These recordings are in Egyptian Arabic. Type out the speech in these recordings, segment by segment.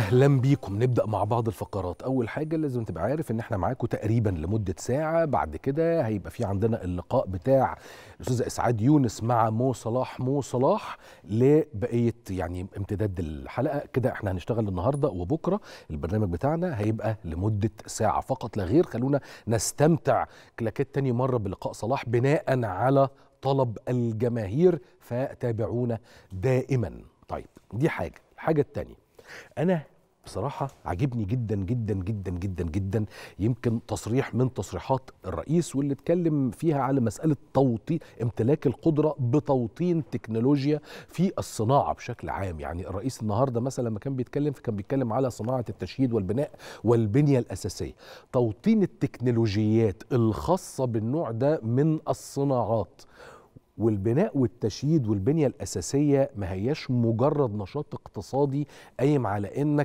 اهلا بيكم نبدا مع بعض الفقرات اول حاجه لازم تبقى عارف ان احنا معاكم تقريبا لمده ساعه بعد كده هيبقى في عندنا اللقاء بتاع الاستاذ اسعاد يونس مع مو صلاح مو صلاح لبقيه يعني امتداد الحلقه كده احنا هنشتغل النهارده وبكره البرنامج بتاعنا هيبقى لمده ساعه فقط لا غير خلونا نستمتع كلاكيت تاني مره بلقاء صلاح بناء على طلب الجماهير فتابعونا دائما طيب دي حاجه الحاجه التانيه انا بصراحة عجبني جدا جدا جدا جدا جدا يمكن تصريح من تصريحات الرئيس واللي اتكلم فيها على مسألة توطين امتلاك القدرة بتوطين تكنولوجيا في الصناعة بشكل عام يعني الرئيس النهاردة مثلا لما كان بيتكلم كان بيتكلم على صناعة التشييد والبناء والبنية الأساسية توطين التكنولوجيات الخاصة بالنوع ده من الصناعات والبناء والتشييد والبنية الأساسية ما هياش مجرد نشاط اقتصادي قايم على إنك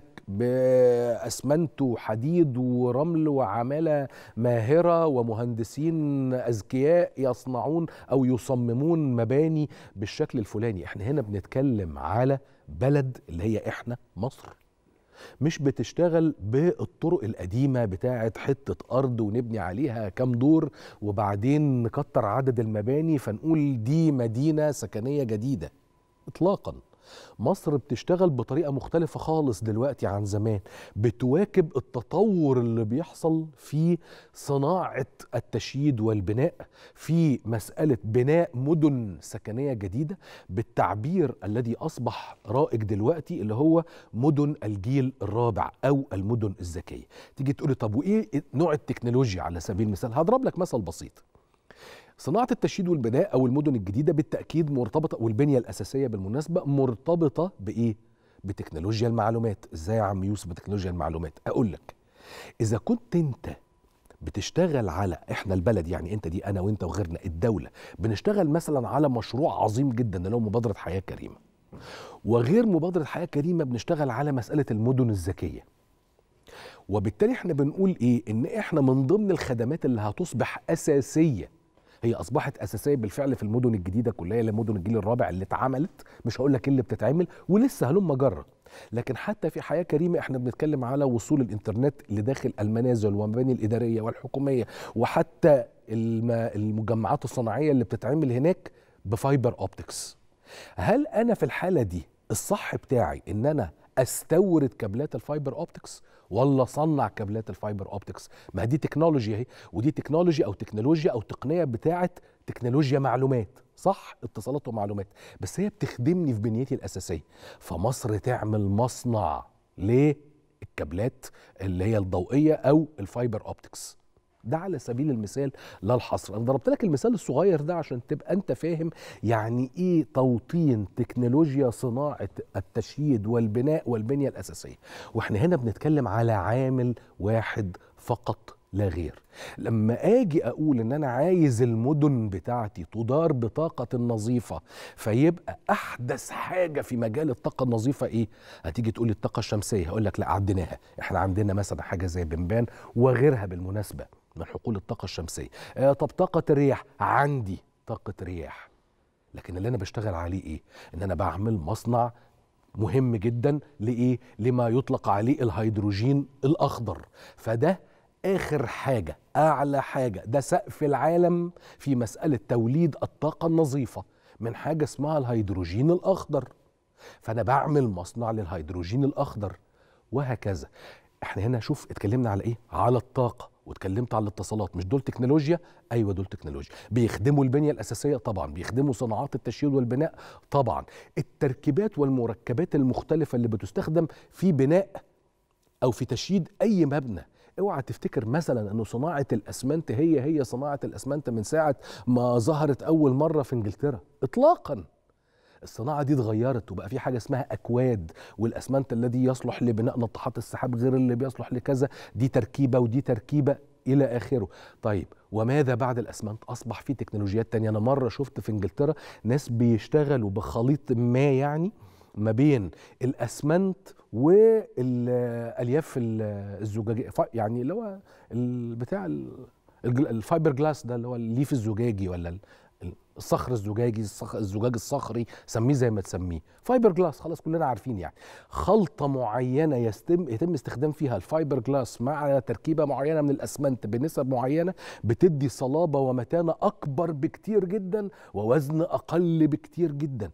بأسمنت وحديد ورمل وعمالة ماهرة ومهندسين أذكياء يصنعون أو يصممون مباني بالشكل الفلاني احنا هنا بنتكلم على بلد اللي هي احنا مصر مش بتشتغل بالطرق القديمه بتاعه حته ارض ونبني عليها كام دور وبعدين نكتر عدد المباني فنقول دي مدينه سكنيه جديده اطلاقا مصر بتشتغل بطريقه مختلفه خالص دلوقتي عن زمان بتواكب التطور اللي بيحصل في صناعه التشييد والبناء في مساله بناء مدن سكنيه جديده بالتعبير الذي اصبح رائج دلوقتي اللي هو مدن الجيل الرابع او المدن الذكيه تيجي تقولي طب وايه نوع التكنولوجيا على سبيل المثال هضرب لك مثل بسيط صناعة التشييد والبناء أو المدن الجديدة بالتأكيد مرتبطة والبنية الأساسية بالمناسبة مرتبطة بإيه؟ بتكنولوجيا المعلومات، إزاي يا عم يوسف بتكنولوجيا المعلومات؟ أقول لك إذا كنت أنت بتشتغل على احنا البلد يعني انت دي انا وانت وغيرنا الدوله بنشتغل مثلا على مشروع عظيم جدا اللي هو مبادره حياه كريمه وغير مبادره حياه كريمه بنشتغل على مساله المدن الذكيه وبالتالي احنا بنقول ايه ان احنا من ضمن الخدمات اللي هتصبح اساسيه هي اصبحت اساسيه بالفعل في المدن الجديده كلها اللي مدن الجيل الرابع اللي اتعملت مش هقول لك اللي بتتعمل ولسه هلم جره لكن حتى في حياه كريمه احنا بنتكلم على وصول الانترنت لداخل المنازل والمباني الاداريه والحكوميه وحتى المجمعات الصناعيه اللي بتتعمل هناك بفايبر اوبتكس هل انا في الحاله دي الصح بتاعي ان انا استورد كابلات الفايبر اوبتكس ولا اصنع كابلات الفايبر اوبتكس ما دي تكنولوجيا اهي ودي تكنولوجيا او تكنولوجيا او تقنيه بتاعه تكنولوجيا معلومات صح اتصالات ومعلومات بس هي بتخدمني في بنيتي الاساسيه فمصر تعمل مصنع للكابلات اللي هي الضوئيه او الفايبر اوبتكس ده على سبيل المثال لا الحصر انا ضربت لك المثال الصغير ده عشان تبقى انت فاهم يعني ايه توطين تكنولوجيا صناعه التشييد والبناء والبنيه الاساسيه واحنا هنا بنتكلم على عامل واحد فقط لا غير لما اجي اقول ان انا عايز المدن بتاعتي تدار بطاقه نظيفه فيبقى احدث حاجه في مجال الطاقه النظيفه ايه هتيجي تقول لي الطاقه الشمسيه هقول لك لا عديناها احنا عندنا مثلا حاجه زي بنبان وغيرها بالمناسبه من حقول الطاقة الشمسية آه طب طاقة الرياح عندي طاقة رياح لكن اللي أنا بشتغل عليه إيه؟ إن أنا بعمل مصنع مهم جدا لإيه؟ لما يطلق عليه الهيدروجين الأخضر فده آخر حاجة أعلى حاجة ده سقف العالم في مسألة توليد الطاقة النظيفة من حاجة اسمها الهيدروجين الأخضر فأنا بعمل مصنع للهيدروجين الأخضر وهكذا احنا هنا شوف اتكلمنا على ايه على الطاقه واتكلمت على الاتصالات مش دول تكنولوجيا ايوه دول تكنولوجيا بيخدموا البنيه الاساسيه طبعا بيخدموا صناعات التشييد والبناء طبعا التركيبات والمركبات المختلفه اللي بتستخدم في بناء او في تشييد اي مبنى اوعى تفتكر مثلا ان صناعه الاسمنت هي هي صناعه الاسمنت من ساعه ما ظهرت اول مره في انجلترا اطلاقا الصناعه دي اتغيرت وبقى في حاجه اسمها اكواد والاسمنت الذي يصلح لبناء ناطحات السحاب غير اللي بيصلح لكذا دي تركيبه ودي تركيبه الى اخره طيب وماذا بعد الاسمنت اصبح في تكنولوجيات تانية انا مره شفت في انجلترا ناس بيشتغلوا بخليط ما يعني ما بين الاسمنت والالياف الزجاجيه يعني اللي هو بتاع الفايبر جلاس ده اللي هو الليف الزجاجي ولا الصخر الزجاجي الصخ... الزجاج الصخري سميه زي ما تسميه فايبر جلاس خلاص كلنا عارفين يعني خلطه معينه يتم يتم استخدام فيها الفايبر جلاس مع تركيبه معينه من الاسمنت بنسب معينه بتدي صلابه ومتانه اكبر بكتير جدا ووزن اقل بكتير جدا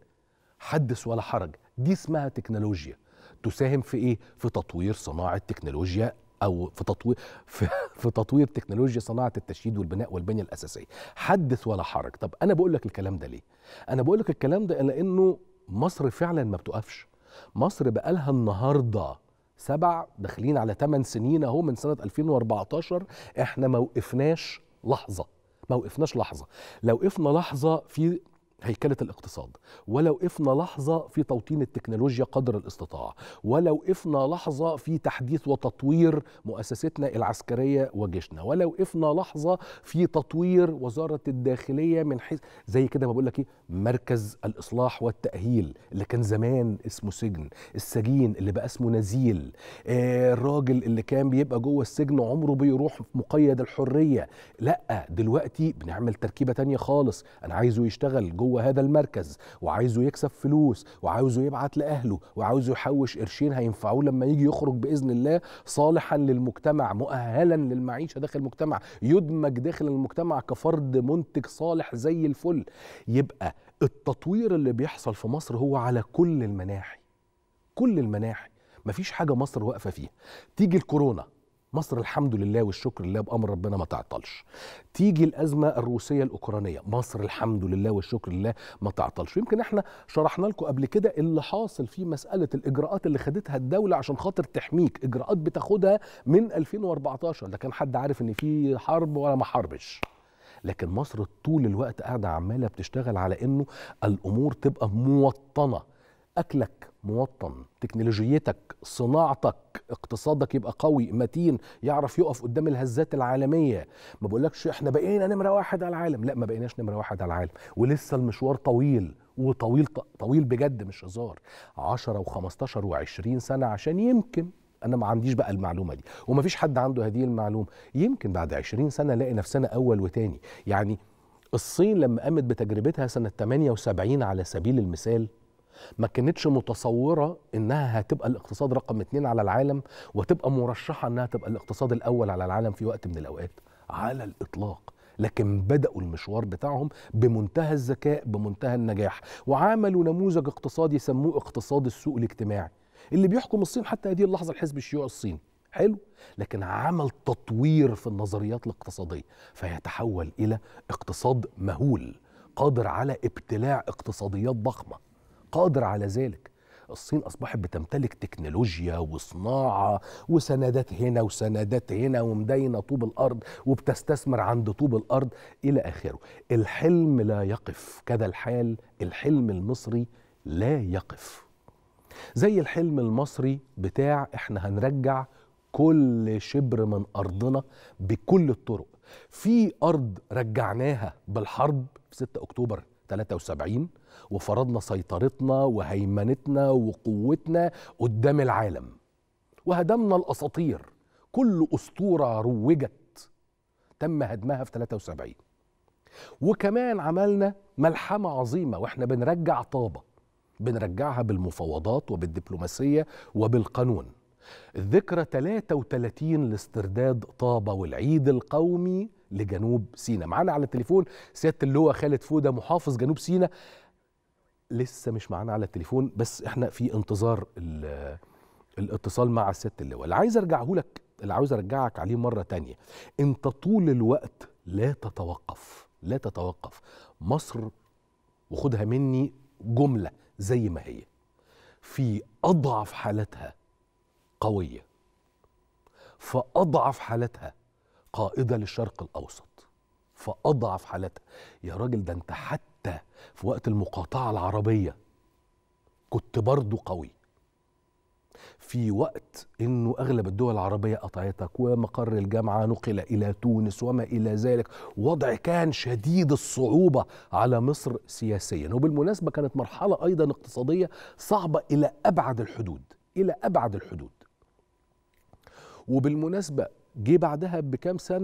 حدث ولا حرج دي اسمها تكنولوجيا تساهم في ايه في تطوير صناعه تكنولوجيا او في تطوير في, في تطوير تكنولوجيا صناعه التشييد والبناء والبنيه الاساسيه حدث ولا حرج طب انا بقول لك الكلام ده ليه انا بقول لك الكلام ده لانه مصر فعلا ما بتقفش مصر بقالها النهارده سبع داخلين على ثمان سنين اهو من سنه 2014 احنا ما وقفناش لحظه ما وقفناش لحظه لو وقفنا لحظه في هيكلة الاقتصاد ولو وقفنا لحظة في توطين التكنولوجيا قدر الاستطاعة ولو وقفنا لحظة في تحديث وتطوير مؤسستنا العسكرية وجيشنا ولو وقفنا لحظة في تطوير وزارة الداخلية من حيث زي كده ما بقول لك ايه مركز الإصلاح والتأهيل اللي كان زمان اسمه سجن السجين اللي بقى اسمه نزيل آه الراجل اللي كان بيبقى جوه السجن عمره بيروح مقيد الحرية لا دلوقتي بنعمل تركيبة تانية خالص أنا عايزه يشتغل جوه جوه هذا المركز وعايزه يكسب فلوس وعاوزه يبعت لاهله وعاوزه يحوش قرشين هينفعوه لما يجي يخرج باذن الله صالحا للمجتمع مؤهلا للمعيشه داخل المجتمع يدمج داخل المجتمع كفرد منتج صالح زي الفل يبقى التطوير اللي بيحصل في مصر هو على كل المناحي كل المناحي مفيش حاجه مصر واقفه فيها تيجي الكورونا مصر الحمد لله والشكر لله بامر ربنا ما تعطلش تيجي الازمه الروسيه الاوكرانيه مصر الحمد لله والشكر لله ما تعطلش يمكن احنا شرحنا لكم قبل كده اللي حاصل في مساله الاجراءات اللي خدتها الدوله عشان خاطر تحميك اجراءات بتاخدها من 2014 لا كان حد عارف ان في حرب ولا ما حربش لكن مصر طول الوقت قاعده عماله بتشتغل على انه الامور تبقى موطنه اكلك موطن تكنولوجيتك صناعتك اقتصادك يبقى قوي متين يعرف يقف قدام الهزات العالمية ما بقولكش احنا بقينا نمرة واحد على العالم لا ما بقيناش نمرة واحد على العالم ولسه المشوار طويل وطويل طويل بجد مش هزار 10 و15 و20 سنة عشان يمكن انا ما عنديش بقى المعلومه دي وما فيش حد عنده هذه المعلومه يمكن بعد 20 سنه نلاقي نفسنا اول وتاني يعني الصين لما قامت بتجربتها سنه 78 على سبيل المثال ما كانتش متصورة إنها هتبقى الاقتصاد رقم اتنين على العالم وتبقى مرشحة إنها تبقى الاقتصاد الأول على العالم في وقت من الأوقات على الإطلاق لكن بدأوا المشوار بتاعهم بمنتهى الذكاء بمنتهى النجاح وعملوا نموذج اقتصادي سموه اقتصاد السوق الاجتماعي اللي بيحكم الصين حتى هذه اللحظة الحزب الشيوعي الصيني حلو لكن عمل تطوير في النظريات الاقتصادية فيتحول إلى اقتصاد مهول قادر على ابتلاع اقتصاديات ضخمه قادر على ذلك الصين اصبحت بتمتلك تكنولوجيا وصناعه وسندات هنا وسندات هنا ومدينه طوب الارض وبتستثمر عند طوب الارض الى اخره الحلم لا يقف كذا الحال الحلم المصري لا يقف زي الحلم المصري بتاع احنا هنرجع كل شبر من ارضنا بكل الطرق في ارض رجعناها بالحرب في 6 اكتوبر 73 وفرضنا سيطرتنا وهيمنتنا وقوتنا قدام العالم وهدمنا الاساطير كل اسطوره روجت تم هدمها في 73 وكمان عملنا ملحمه عظيمه واحنا بنرجع طابه بنرجعها بالمفاوضات وبالدبلوماسيه وبالقانون الذكرى 33 لاسترداد طابة والعيد القومي لجنوب سيناء معانا على التليفون سيادة اللواء خالد فودة محافظ جنوب سيناء لسه مش معانا على التليفون بس احنا في انتظار الاتصال مع سيادة اللواء اللي عايز ارجعه لك اللي عاوز ارجعك عليه مرة تانية انت طول الوقت لا تتوقف لا تتوقف مصر وخدها مني جملة زي ما هي في أضعف حالتها قوية فأضعف حالتها قائدة للشرق الأوسط فأضعف حالتها يا راجل ده أنت حتى في وقت المقاطعة العربية كنت برضو قوي في وقت انه اغلب الدول العربيه قطعتك ومقر الجامعه نقل الى تونس وما الى ذلك وضع كان شديد الصعوبه على مصر سياسيا وبالمناسبه كانت مرحله ايضا اقتصاديه صعبه الى ابعد الحدود الى ابعد الحدود وبالمناسبه جه بعدها بكام سنه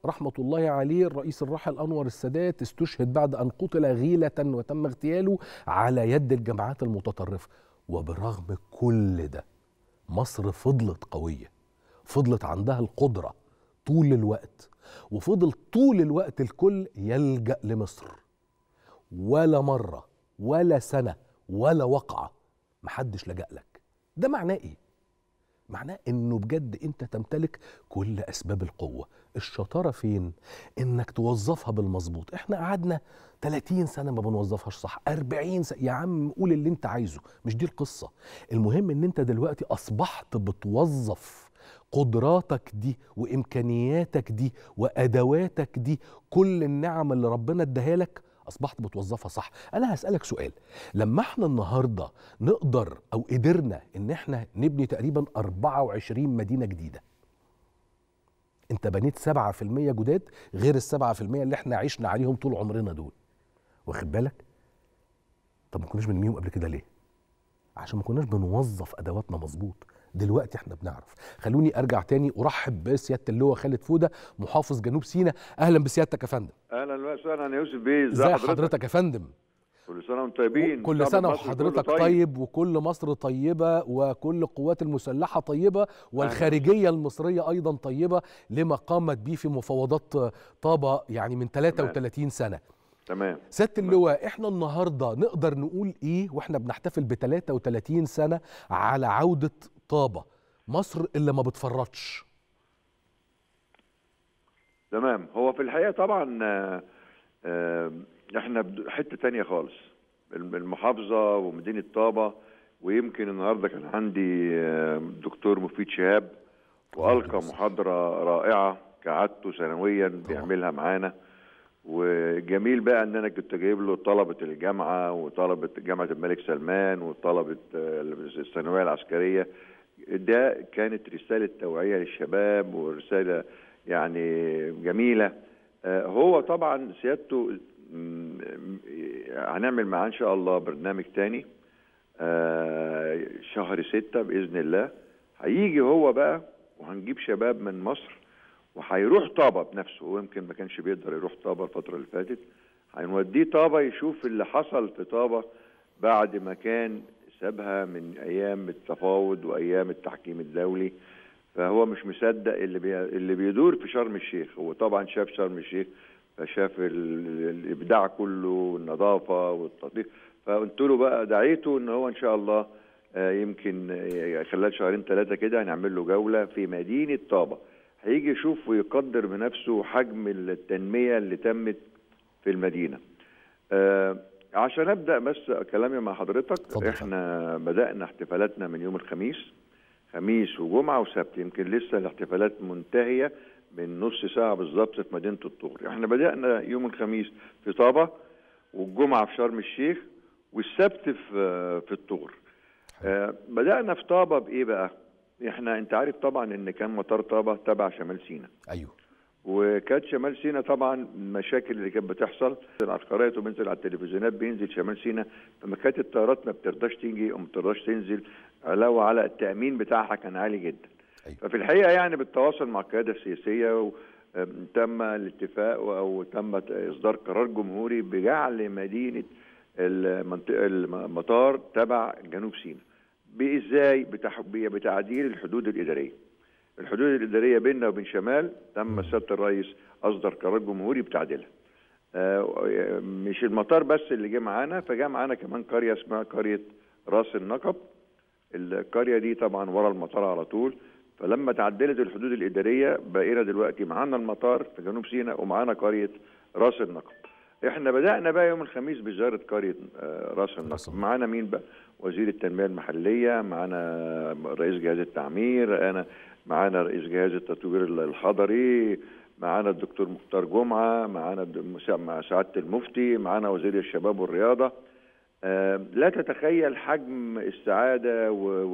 رحمة الله عليه الرئيس الراحل أنور السادات استشهد بعد أن قتل غيلة وتم اغتياله على يد الجماعات المتطرفة وبرغم كل ده مصر فضلت قوية فضلت عندها القدرة طول الوقت وفضل طول الوقت الكل يلجأ لمصر ولا مرة ولا سنة ولا وقعة محدش لجأ لك ده معناه ايه؟ معناه انه بجد انت تمتلك كل اسباب القوه الشطاره فين انك توظفها بالمظبوط احنا قعدنا 30 سنه ما بنوظفهاش صح 40 سنه يا عم قول اللي انت عايزه مش دي القصه المهم ان انت دلوقتي اصبحت بتوظف قدراتك دي وامكانياتك دي وادواتك دي كل النعم اللي ربنا اداها لك اصبحت بتوظفها صح انا هسالك سؤال لما احنا النهارده نقدر او قدرنا ان احنا نبني تقريبا 24 مدينه جديده انت بنيت 7% جداد غير ال 7% اللي احنا عشنا عليهم طول عمرنا دول واخد بالك طب ما كناش بنرميهم قبل كده ليه عشان ما كناش بنوظف ادواتنا مظبوط دلوقتي احنا بنعرف خلوني ارجع تاني ارحب بسياده اللواء خالد فوده محافظ جنوب سيناء اهلا بسيادتك يا فندم اهلا وسهلا يا يوسف بيه ازي حضرتك, حضرتك يا فندم كل سنه وانتم طيبين كل سنه وحضرتك طيب. طيب وكل مصر طيبه وكل القوات المسلحه طيبه والخارجيه المصريه ايضا طيبه لما قامت به في مفاوضات طابه يعني من 33 تمام. سنه تمام سياده اللواء احنا النهارده نقدر نقول ايه واحنا بنحتفل ب 33 سنه على عوده طابه مصر اللي ما بتفرطش تمام هو في الحقيقه طبعا آه احنا حته تانية خالص المحافظه ومدينه طابه ويمكن النهارده كان عندي دكتور مفيد شهاب والقى محاضره رائعه كعادته سنويا بيعملها معانا وجميل بقى ان انا كنت جايب له طلبه الجامعه وطلبه جامعه الملك سلمان وطلبه الثانويه العسكريه ده كانت رساله توعيه للشباب ورساله يعني جميله هو طبعا سيادته هنعمل معاه ان شاء الله برنامج تاني شهر ستة باذن الله هيجي هو بقى وهنجيب شباب من مصر وهيروح طابه بنفسه هو يمكن ما كانش بيقدر يروح طابه الفتره اللي فاتت هنوديه طابه يشوف اللي حصل في طابه بعد ما كان سابها من ايام التفاوض وايام التحكيم الدولي فهو مش مصدق اللي بي... اللي بيدور في شرم الشيخ هو طبعا شاف شرم الشيخ فشاف ال... الابداع كله والنظافه والتطبيق فقلت له بقى دعيته ان هو ان شاء الله يمكن خلال شهرين ثلاثه كده هنعمل له جوله في مدينه طابه هيجي يشوف ويقدر بنفسه حجم التنميه اللي تمت في المدينه آه عشان ابدا بس كلامي مع حضرتك فضل. احنا بدانا احتفالاتنا من يوم الخميس خميس وجمعه وسبت يمكن لسه الاحتفالات منتهيه من نص ساعه بالظبط في مدينه الطور احنا بدانا يوم الخميس في طابه والجمعه في شرم الشيخ والسبت في في الطور آه بدانا في طابه بايه بقى احنا انت عارف طبعا ان كان مطار طابه تبع شمال سيناء ايوه وكانت شمال سيناء طبعا المشاكل اللي كانت بتحصل على القنوات وبينزل على التلفزيونات بينزل شمال سيناء فما كانت الطيارات ما بترضاش تيجي وما بترضاش تنزل علاوه على التامين بتاعها كان عالي جدا أيوة. ففي الحقيقه يعني بالتواصل مع القياده السياسيه و تم الاتفاق او تم اصدار قرار جمهوري بجعل مدينه المنطقه المطار تبع جنوب سيناء بازاي بتعديل الحدود الاداريه الحدود الاداريه بيننا وبين شمال تم سياده الرئيس اصدر قرار جمهوري بتعديلها آه مش المطار بس اللي جه معانا فجاء معانا كمان قريه اسمها قريه راس النقب القريه دي طبعا ورا المطار على طول فلما تعدلت الحدود الاداريه بقينا دلوقتي معانا المطار في جنوب سيناء ومعانا قريه راس النقب احنا بدانا بقى يوم الخميس بزياره قريه راس النقب معانا مين بقى وزير التنميه المحليه معانا رئيس جهاز التعمير انا معانا رئيس جهاز التطوير الحضري معانا الدكتور مختار جمعه معانا مع سعاده المفتي معانا وزير الشباب والرياضه آه لا تتخيل حجم السعاده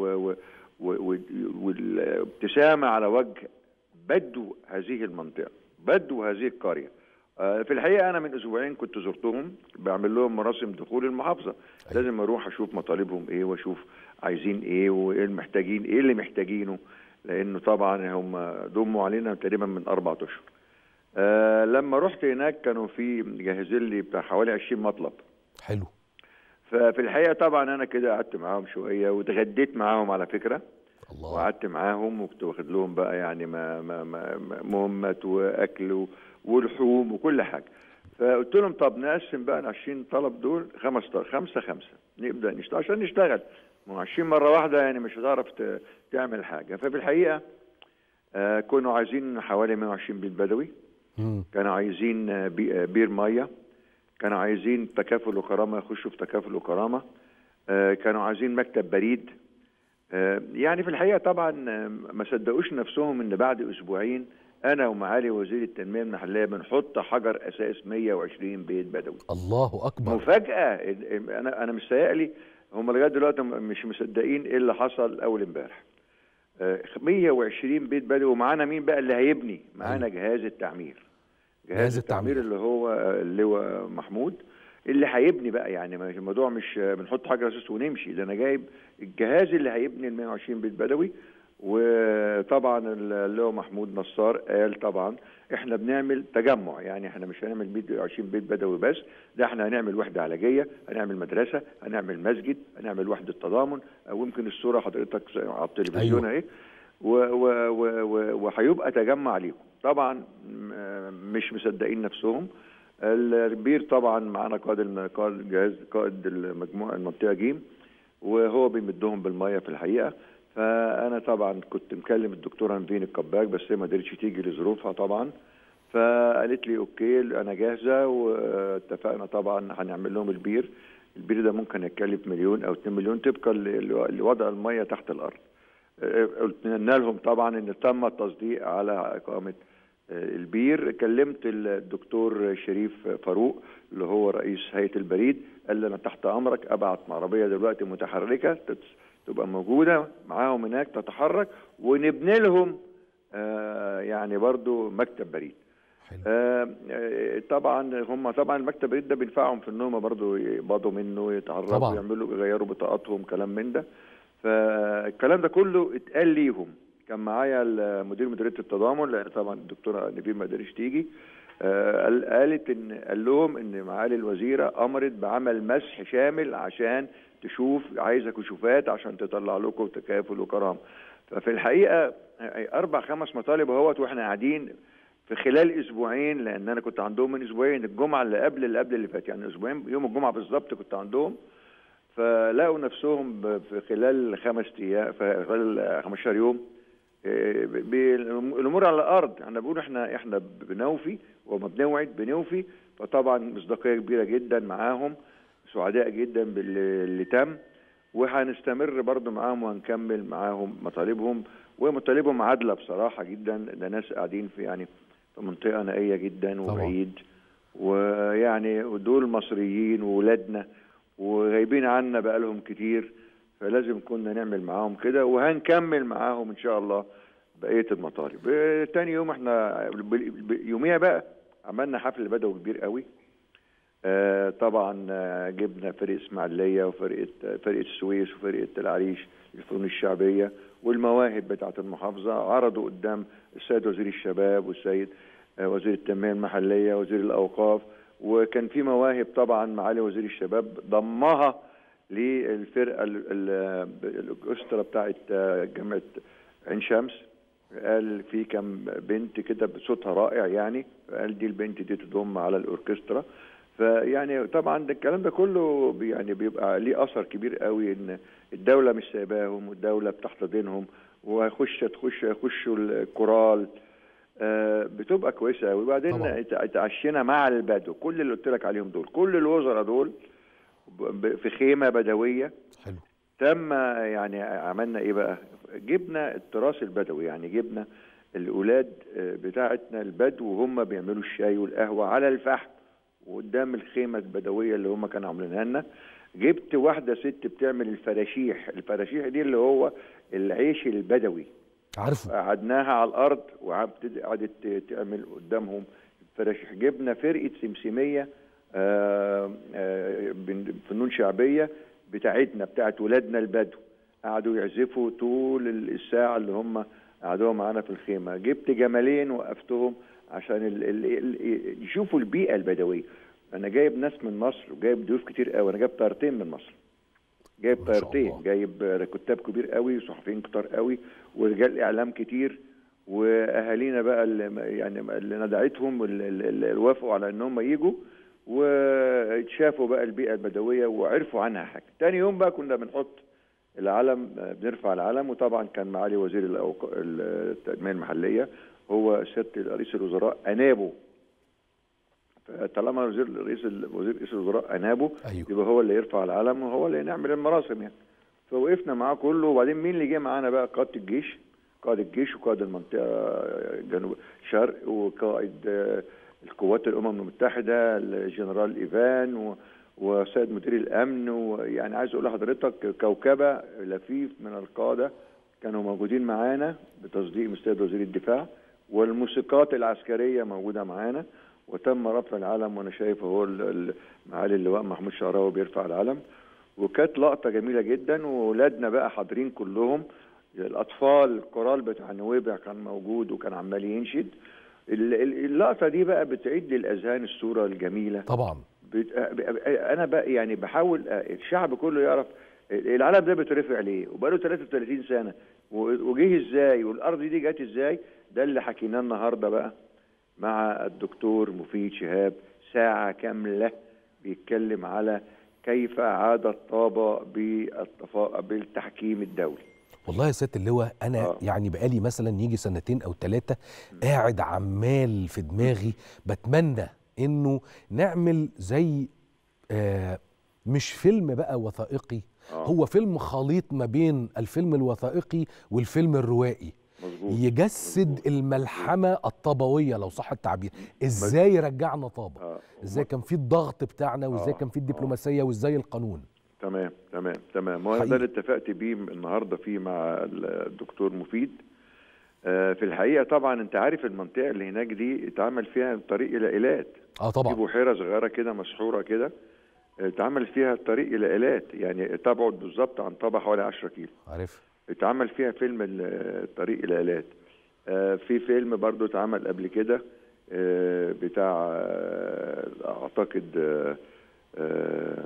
والابتسامه على وجه بدو هذه المنطقه بدو هذه القريه آه في الحقيقه انا من اسبوعين كنت زرتهم بعمل لهم مراسم دخول المحافظه أيوة. لازم اروح اشوف مطالبهم ايه واشوف عايزين ايه وايه المحتاجين ايه اللي محتاجينه لانه طبعا هم ضموا علينا تقريبا من اربع اشهر آه لما رحت هناك كانوا في مجهزين لي بتاع حوالي 20 مطلب حلو ففي الحقيقه طبعا انا كده قعدت معاهم شويه واتغديت معاهم على فكره الله وقعدت معاهم وكنت واخد لهم بقى يعني ما ما ما ما- مهمت واكل و- ولحوم وكل حاجه فقلت لهم طب نقسم بقى ال 20 طلب دول خمس طلب خمسه خمسه نبدا نشتغل عشان نشتغل ما هو 20 مره واحده يعني مش هتعرف ت- تعمل حاجه ففي الحقيقه آه كانوا عايزين حوالي 120 بيت بدوي مم. كانوا عايزين آه، بي- آه، بير ميه كانوا عايزين تكافل وكرامه يخشوا في تكافل وكرامه آه، كانوا عايزين مكتب بريد آه، يعني في الحقيقه طبعا آه، ما صدقوش نفسهم ان بعد اسبوعين انا ومعالي وزير التنميه المحليه بنحط حجر اساس 120 بيت بدوي الله اكبر مفاجاه ال- ال- انا انا مستقلي هم لغايه دلوقتي م- مش مصدقين ايه اللي حصل اول امبارح آه، 120 بيت بدوي ومعانا مين بقى اللي هيبني معانا جهاز التعمير جهاز التعمير. اللي هو آه، اللواء محمود اللي هيبني بقى يعني ما- الموضوع مش آه، بنحط حجر اساس ونمشي ده انا جايب الجهاز اللي هيبني ال 120 بيت بدوي وطبعا اللواء محمود نصار قال طبعا احنا بنعمل تجمع يعني احنا مش هنعمل 120 بيت بدوي بس ده احنا هنعمل وحده علاجيه هنعمل مدرسه هنعمل مسجد هنعمل وحده تضامن او يمكن الصوره حضرتك على التلفزيون أيوة. اهي و- و- و- و- وهيبقى تجمع ليكم طبعا م- مش مصدقين نفسهم البير طبعا معانا قائد الم- قائد الجهاز قائد المجموعه المنطقه جيم وهو بيمدهم بالميه في الحقيقه فانا طبعا كنت مكلم الدكتوره نفين الكباك بس هي ما قدرتش تيجي لظروفها طبعا فقالت لي اوكي انا جاهزه واتفقنا طبعا هنعمل لهم البير البير ده ممكن يتكلف مليون او 2 مليون طبقا ل- لوضع الميه تحت الارض آه، قلنا لهم طبعا ان تم التصديق على اقامه آه، البير كلمت الدكتور شريف فاروق اللي هو رئيس هيئه البريد قال لي انا تحت امرك ابعت عربيه دلوقتي متحركه تت- تبقى موجوده معاهم هناك تتحرك ونبني لهم آه، يعني برضو مكتب بريد حلو آه، آه، طبعا هم طبعا المكتب البريد ده بينفعهم في ان هم برضه يقبضوا منه يتعرفوا طبعا. يعملوا يغيروا بطاقاتهم كلام من ده فالكلام ده كله اتقال ليهم كان معايا ال- مدير مديريه التضامن لان طبعا الدكتوره نبيل ما قدرتش تيجي آه، قال- قالت ان قال لهم ان معالي الوزيره امرت بعمل مسح شامل عشان تشوف عايزه كشوفات عشان تطلع لكم تكافل وكرامه ففي الحقيقه آه، اربع خمس مطالب اهوت واحنا قاعدين في خلال اسبوعين لان انا كنت عندهم من اسبوعين الجمعه اللي قبل اللي قبل اللي فات يعني اسبوعين يوم الجمعه بالظبط كنت عندهم فلقوا نفسهم ب- في خلال خمس ايام في خلال 15 يوم إيه، ب- ب- الامور على الارض احنا بنقول احنا احنا بنوفي وما بنوعد بنوفي فطبعا مصداقيه كبيره جدا معاهم سعداء جدا باللي اللي تم وهنستمر برضو معاهم وهنكمل معاهم مطالبهم ومطالبهم عادله بصراحه جدا ده ناس قاعدين في يعني في منطقه نائيه جدا طبعا. وبعيد ويعني دول مصريين وولادنا وغايبين عنا بقالهم كتير فلازم كنا نعمل معاهم كده وهنكمل معاهم ان شاء الله بقيه المطالب آه، تاني يوم احنا ب- ب- يوميها بقى عملنا حفل بدوي كبير قوي آه، طبعا آه، جبنا فرقه اسماعيليه وفرقه آه، فرقه السويس وفرقه العريش الفنون الشعبيه والمواهب بتاعه المحافظه عرضوا قدام السيد وزير الشباب والسيد آه، وزير التنميه المحليه وزير الاوقاف وكان في مواهب طبعا معالي وزير الشباب ضمها للفرقه ال- ال- الاوركسترا بتاعه آه، جامعه عين شمس قال في كم بنت كده بصوتها رائع يعني قال دي البنت دي تضم على الاوركسترا فيعني طبعا ده الكلام ده كله بي- يعني بيبقى ليه اثر كبير قوي ان الدوله مش سايباهم والدوله بتحتضنهم وهيخش تخش يخشوا الكورال آه، بتبقى كويسه قوي وبعدين طبعا. ات- اتعشينا مع البدو كل اللي قلت لك عليهم دول كل الوزراء دول ب- ب- في خيمه بدويه حلو تم يعني عملنا ايه بقى جبنا التراث البدوي يعني جبنا الاولاد آه، بتاعتنا البدو وهم بيعملوا الشاي والقهوه على الفحم وقدام الخيمه البدويه اللي هم كانوا عاملينها لنا جبت واحده ست بتعمل الفراشيح الفراشيح دي اللي هو العيش البدوي عارفه قعدناها على الارض وقعدت تعمل قدامهم فراشيح جبنا فرقه سمسميه آه، آه، بن- فنون شعبيه بتاعتنا بتاعت ولادنا البدو قعدوا يعزفوا طول الساعه اللي هم قعدوها معانا في الخيمه جبت جمالين وقفتهم عشان ال ال ال يشوفوا البيئه البدويه انا جايب ناس من مصر وجايب ضيوف كتير قوي انا جايب طيارتين من مصر جايب ما شاء طيارتين الله. جايب كتاب كبير قوي وصحفيين كتار قوي ورجال اعلام كتير واهالينا بقى اللي يعني اللي ندعتهم اللي اللي وافقوا على ان هم يجوا وشافوا بقى البيئه البدويه وعرفوا عنها حاجه تاني يوم بقى كنا بنحط العلم آه، بنرفع العلم وطبعا كان معالي وزير الأوق- التنميه المحليه هو سياده رئيس الوزراء انابه طالما وزير رئيس ال- وزير رئيس الوزراء انابه ايوه يبقى هو اللي يرفع العلم وهو اللي نعمل المراسم يعني فوقفنا معاه كله وبعدين مين اللي جه معانا بقى قاده الجيش قائد الجيش وقائد المنطقه جنوب شرق وقائد آه، القوات الامم المتحده الجنرال ايفان و وسيد مدير الامن ويعني عايز اقول لحضرتك كوكبه لفيف من القاده كانوا موجودين معانا بتصديق من السيد وزير الدفاع والموسيقات العسكريه موجوده معانا وتم رفع العلم وانا شايف هو ال- ال- معالي اللواء محمود شعراوي بيرفع العلم وكانت لقطه جميله جدا واولادنا بقى حاضرين كلهم الاطفال الكورال بتاع نويبع كان موجود وكان عمال ينشد ال- ال- اللقطه دي بقى بتعيد للاذهان الصوره الجميله طبعا بت- انا بقى يعني بحاول الشعب كله يعرف العلم ده بيترفع ليه وبقاله 33 سنه وجه ازاي والارض دي جت ازاي ده اللي حكيناه النهارده بقى مع الدكتور مفيد شهاب ساعه كامله بيتكلم على كيف عادت طابه بالتفا... بالتحكيم الدولي والله يا سياده اللواء انا آه. يعني بقالي مثلا يجي سنتين او ثلاثه قاعد عمال في دماغي بتمنى انه نعمل زي آه مش فيلم بقى وثائقي آه. هو فيلم خليط ما بين الفيلم الوثائقي والفيلم الروائي مظبوط يجسد مظبوط. الملحمه الطبويه لو صح التعبير ازاي رجعنا طابه آه. ازاي كان في الضغط بتاعنا وازاي آه. كان في الدبلوماسيه وازاي القانون تمام تمام تمام وهذا حقيقي. اللي اتفقت بيه النهارده فيه مع الدكتور مفيد آه، في الحقيقه طبعا انت عارف المنطقه اللي هناك دي اتعمل فيها طريق الى ايلات اه في طبعا بحيره صغيره كده مسحوره كده آه، اتعمل فيها طريق الى ايلات يعني تبعد بالظبط عن طابا حوالي 10 كيلو عارف اتعمل فيها فيلم ال- الطريق الى ايلات آه، في فيلم برضو اتعمل قبل كده آه، بتاع آه، اعتقد آه، آه،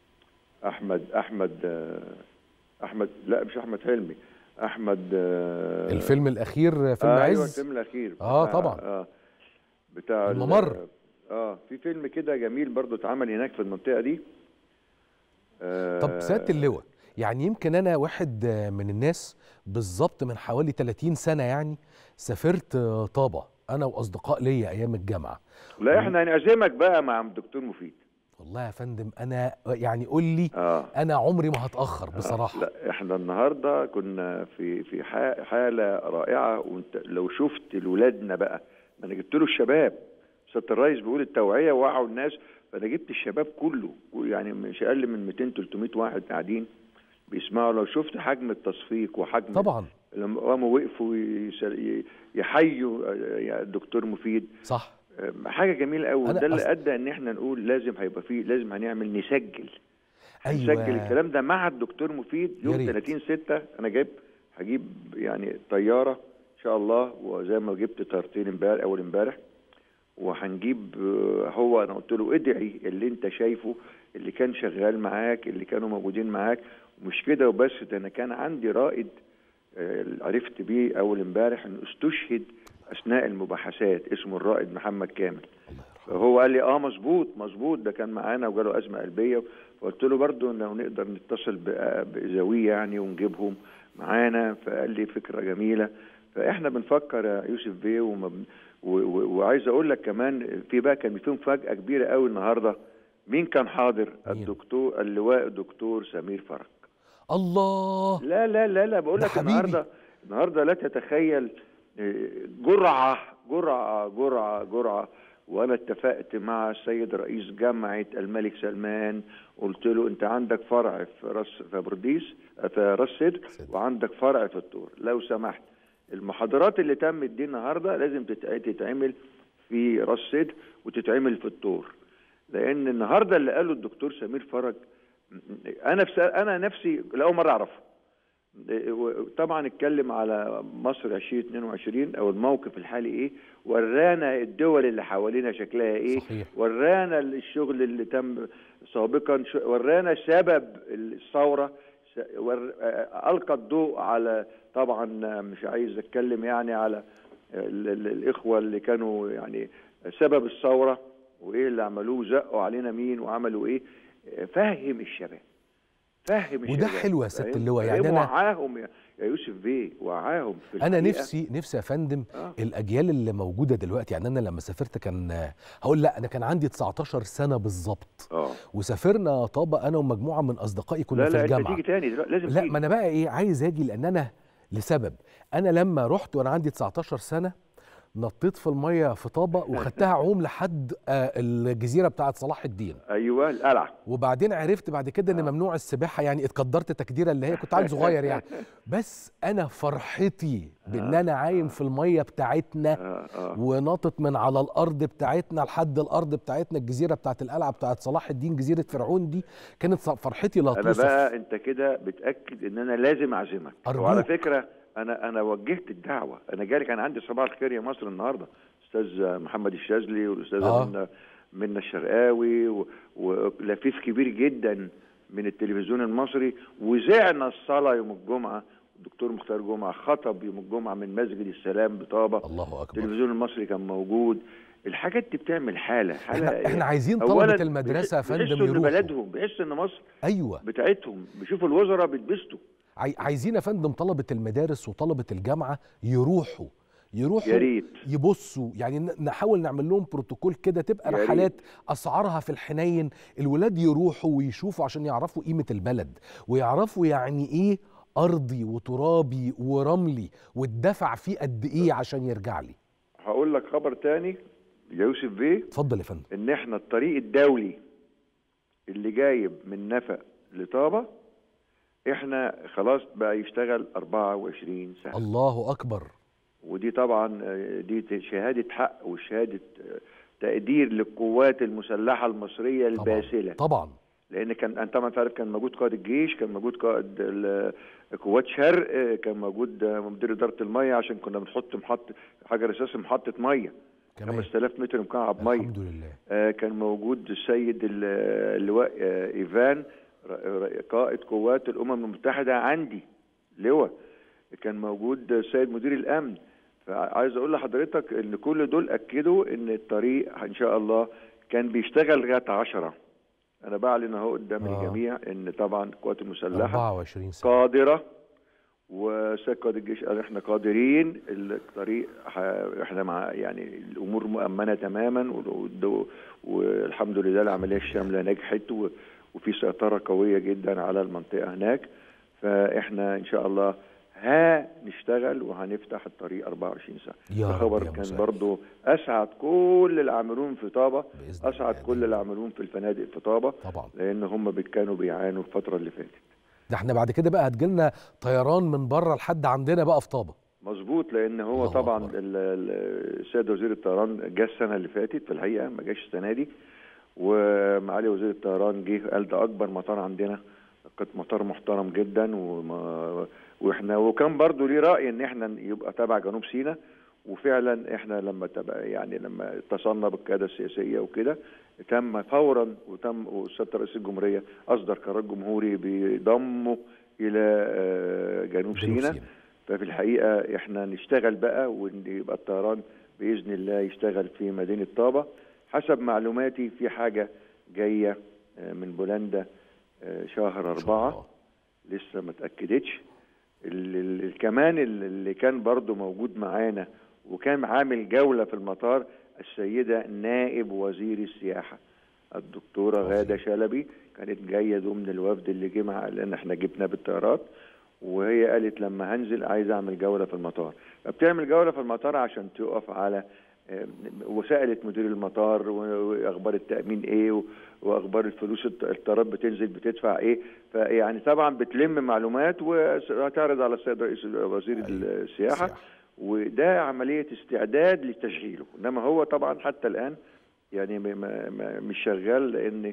احمد احمد آه، احمد لا مش احمد حلمي احمد آه، الفيلم الاخير فيلم آه ايوه عز الفيلم الاخير آه، بتاع- طبعا. اه بتاع ال- الممر. اه في فيلم كده جميل برضو اتعمل هناك في المنطقه دي آه طب سياده اللواء يعني يمكن انا واحد من الناس بالظبط من حوالي 30 سنه يعني سافرت طابه انا واصدقاء ليا ايام الجامعه لا احنا هنعزمك بقى مع الدكتور مفيد والله يا فندم انا يعني قول لي اه انا عمري ما هتاخر بصراحه لا احنا النهارده كنا في في ح- حاله رائعه وانت لو شفت ولادنا بقى ما انا جبت له الشباب سياده الرئيس بيقول التوعيه وعوا الناس فانا جبت الشباب كله يعني مش اقل من 200 300 واحد قاعدين بيسمعوا لو شفت حجم التصفيق وحجم طبعا لما قاموا وقفوا يسل- ي- يحيوا آه، يا الدكتور مفيد صح آه، حاجه جميله قوي أنا ده اللي أص- يعني ان احنا نقول لازم هيبقى فيه لازم هنعمل نسجل ايوه نسجل الكلام ده مع الدكتور مفيد يا يوم ريت. 30 6 انا جايب هجيب يعني طياره ان شاء الله وزي ما جبت طيارتين امبارح اول امبارح وهنجيب آه، هو انا قلت له ادعي اللي انت شايفه اللي كان شغال معاك اللي كانوا موجودين معاك ومش كده وبس ده انا كان عندي رائد آه، عرفت بيه اول امبارح انه استشهد اثناء المباحثات اسمه الرائد محمد كامل الله يرحمه هو قال لي اه مظبوط مظبوط ده كان معانا وجاله ازمه قلبيه فقلت له برضو انه نقدر نتصل ب- بزاويه يعني ونجيبهم معانا فقال لي فكره جميله فاحنا بنفكر يا يوسف بيه وما بن- و- و- وعايز اقول لك كمان في بقى كان في مفاجاه كبيره قوي النهارده مين كان حاضر مين؟ الدكتور اللواء الدكتور سمير فرج الله لا لا لا لا بقول ده لك حبيبي. النهارده النهارده لا تتخيل آه، جرعه جرعه جرعه جرعه وانا اتفقت مع السيد رئيس جامعه الملك سلمان قلت له انت عندك فرع في راس في برديس في راس سدر سدر. وعندك فرع في الطور لو سمحت المحاضرات اللي تمت دي النهارده لازم تتع- تتعمل في راس سدر وتتعمل في الطور لان النهارده اللي قاله الدكتور سمير فرج انا في انا نفسي لاول مره اعرفه طبعا اتكلم على مصر 2022 او الموقف الحالي ايه ورانا الدول اللي حوالينا شكلها ايه صحيح. ورانا الشغل اللي تم سابقا ش- ورانا سبب الثوره س- ور- آه، القى الضوء على طبعا مش عايز اتكلم يعني على ال- ال- الاخوه اللي كانوا يعني سبب الثوره وايه اللي عملوه زقوا علينا مين وعملوا ايه فهم الشباب فهم الشباب وده حلو يا سيادة فاهم؟ اللواء، يعني فاهم؟ أنا- وعاهم يا يا يوسف بيه وعاهم في انا الحقيقة. نفسي نفسي يا فندم آه. الاجيال اللي موجوده دلوقتي يعني انا لما سافرت كان هقول لا انا كان عندي 19 سنه بالظبط اه وسافرنا طابا انا ومجموعه من اصدقائي كنا لا في لا انت الجامعه تيجي تاني دلوقتي لازم لا تيجي. ما انا بقى ايه عايز اجي لان انا لسبب انا لما رحت وانا عندي 19 سنه نطيت في الميه في طابا وخدتها عوم لحد آه، الجزيره بتاعه صلاح الدين ايوه القلعه وبعدين عرفت بعد كده ان ممنوع السباحه يعني اتقدرت تقديره اللي هي كنت عيل صغير يعني بس انا فرحتي بان انا عايم في الميه بتاعتنا اه اه وناطط من على الارض بتاعتنا لحد الارض بتاعتنا الجزيره بتاعت القلعه بتاعت صلاح الدين جزيره فرعون دي كانت فرحتي لا انا توصف بقى انت كده بتاكد ان انا لازم اعزمك أرجوك. وعلى فكره انا انا وجهت الدعوه انا جالي كان عندي صباح الخير يا مصر النهارده استاذ محمد الشاذلي والاستاذه آه. منى منى الشرقاوي و- ولفيف كبير جدا من التلفزيون المصري وزعنا الصلاه يوم الجمعه الدكتور مختار جمعه خطب يوم الجمعه من مسجد السلام بطابه الله اكبر التلفزيون المصري كان موجود الحاجات دي بتعمل حاله حاله احنا, احنا عايزين أولاً طلبه المدرسه يا بيحس- فندم بيحسوا ان يروحوا بلدهم بيحسوا ان مصر ايوه بتاعتهم بيشوفوا الوزراء بيتبسطوا عاي- عايزين يا فندم طلبه المدارس وطلبه الجامعه يروحوا يروحوا يا ريت يبصوا يعني ن- نحاول نعمل لهم بروتوكول كده تبقى يا ريت. رحلات اسعارها في الحنين الولاد يروحوا ويشوفوا عشان يعرفوا قيمه البلد ويعرفوا يعني ايه ارضي وترابي ورملي والدفع فيه قد ايه عشان يرجع لي هقول لك خبر تاني يا يوسف بيه اتفضل يا فندم ان احنا الطريق الدولي اللي جايب من نفق لطابة احنا خلاص بقى يشتغل 24 ساعة الله اكبر ودي طبعا آه، دي شهادة حق وشهادة آه، تقدير للقوات المسلحة المصرية طبعا الباسلة طبعا لان كان انت طبعا تعرف كان موجود قائد الجيش كان موجود قائد ال- قوات شرق آه، كان موجود آه، مدير اداره الميه عشان كنا بنحط محط حجر اساسي محطه ميه كمان 5000 متر مكعب ميه الحمد لله آه، كان موجود السيد ال- اللواء آه، ايفان ر- ر- قائد قوات الامم المتحده عندي لواء كان موجود السيد مدير الامن فعايز اقول لحضرتك ان كل دول اكدوا ان الطريق ان شاء الله كان بيشتغل لغايه 10 انا بعلن اهو قدام آه. الجميع ان طبعا القوات المسلحه 24 ساعه قادره وسيد قائد الجيش قال احنا قادرين الطريق ح- احنا مع يعني الامور مؤمنه تماما وال- والحمد لله العمليه الشامله نجحت و- وفي سيطره قويه جدا على المنطقه هناك فاحنا ان شاء الله هنشتغل وهنفتح الطريق 24 ساعه يا ده رب خبر يا كان مسهل. برضو اسعد كل العاملون في طابه بإذن اسعد الله. كل العاملون في الفنادق في طابه طبعا لان هم بي- كانوا بيعانوا الفتره اللي فاتت ده احنا بعد كده بقى هتجيلنا طيران من بره لحد عندنا بقى في طابه مظبوط لان هو الله طبعا أكبر. ال- ال- السيد وزير الطيران جه السنه اللي فاتت في الحقيقه ما جاش السنه دي ومعالي وزير الطيران جه قال ده اكبر مطار عندنا كان مطار محترم جدا وما واحنا وكان برضو ليه راي ان احنا يبقى تبع جنوب سيناء وفعلا احنا لما تبع يعني لما اتصلنا بالقياده السياسيه وكده تم فورا وتم وسياده رئيس الجمهوريه اصدر قرار جمهوري بضمه الى آه، جنوب جنوب سيناء سيناء. ففي الحقيقه احنا نشتغل بقى وان يبقى الطيران باذن الله يشتغل في مدينه طابه حسب معلوماتي في حاجه جايه آه، من بولندا آه، شهر إن شاء أربعة الله. لسه ما اتاكدتش ال- ال- ال- كمان ال- اللي كان برضو موجود معانا وكان عامل جوله في المطار السيده نائب وزير السياحه الدكتوره عظيم. غاده شلبي كانت جايه ضمن الوفد اللي جه مع لان احنا جبناه بالطيارات وهي قالت لما هنزل عايز اعمل جوله في المطار فبتعمل جوله في المطار عشان تقف على آه، وسالت مدير المطار و- واخبار التامين ايه و- واخبار الفلوس الط- الطيارات بتنزل بتدفع ايه فيعني طبعا بتلم معلومات وهتعرض على السيد رئيس وزير أيوة. السياحه سياحة. وده عمليه استعداد لتشغيله انما هو طبعا حتى الان يعني م- م- م- مش شغال لان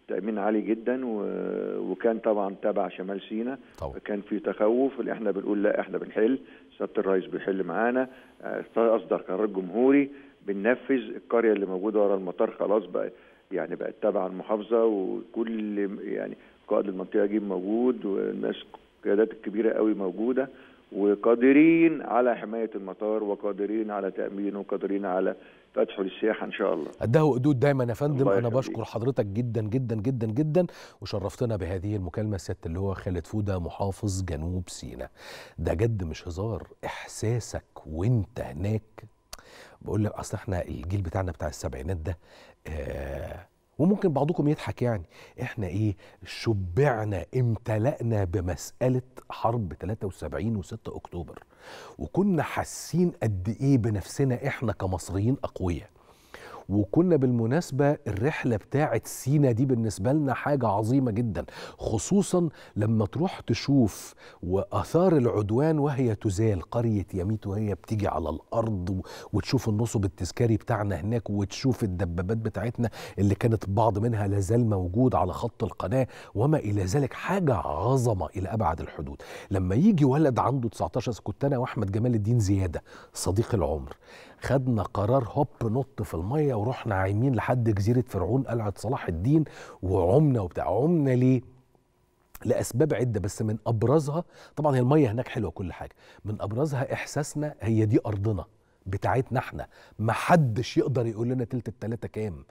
التامين عالي جدا و... وكان طبعا تبع شمال سيناء طبعا كان في تخوف اللي احنا بنقول لا احنا بنحل سياده الرئيس بيحل معانا آه، اصدر قرار جمهوري بننفذ القريه اللي موجوده ورا المطار خلاص بقى يعني بقت تبع المحافظه وكل يعني قائد المنطقه جيب موجود والناس القيادات الكبيره قوي موجوده وقادرين على حمايه المطار وقادرين على تامينه وقادرين على فتحه للسياحه ان شاء الله قدها وقدود دايما يا فندم الله انا يخليك. بشكر حضرتك جدا جدا جدا جدا وشرفتنا بهذه المكالمه سياده اللواء خالد فوده محافظ جنوب سيناء ده جد مش هزار احساسك وانت هناك بقول لك اصل احنا الجيل بتاعنا بتاع السبعينات ده آه وممكن بعضكم يضحك يعني احنا ايه شبعنا امتلأنا بمسألة حرب 73 و6 اكتوبر وكنا حاسين قد ايه بنفسنا احنا كمصريين اقوياء وكنا بالمناسبة الرحلة بتاعت سينا دي بالنسبة لنا حاجة عظيمة جدا خصوصا لما تروح تشوف وآثار العدوان وهي تزال قرية يميت وهي بتيجي على الأرض و- وتشوف النصب التذكاري بتاعنا هناك وتشوف الدبابات بتاعتنا اللي كانت بعض منها لازال موجود على خط القناة وما إلى ذلك حاجة عظمة إلى أبعد الحدود لما يجي ولد عنده 19 سنة، كنت أنا وأحمد جمال الدين زيادة صديق العمر خدنا قرار هوب نط في الميه ورحنا عايمين لحد جزيره فرعون قلعه صلاح الدين وعمنا وبتاع عمنا ليه؟ لاسباب عده بس من ابرزها طبعا هي الميه هناك حلوه كل حاجه من ابرزها احساسنا هي دي ارضنا بتاعتنا احنا محدش يقدر يقول لنا تلت التلاته كام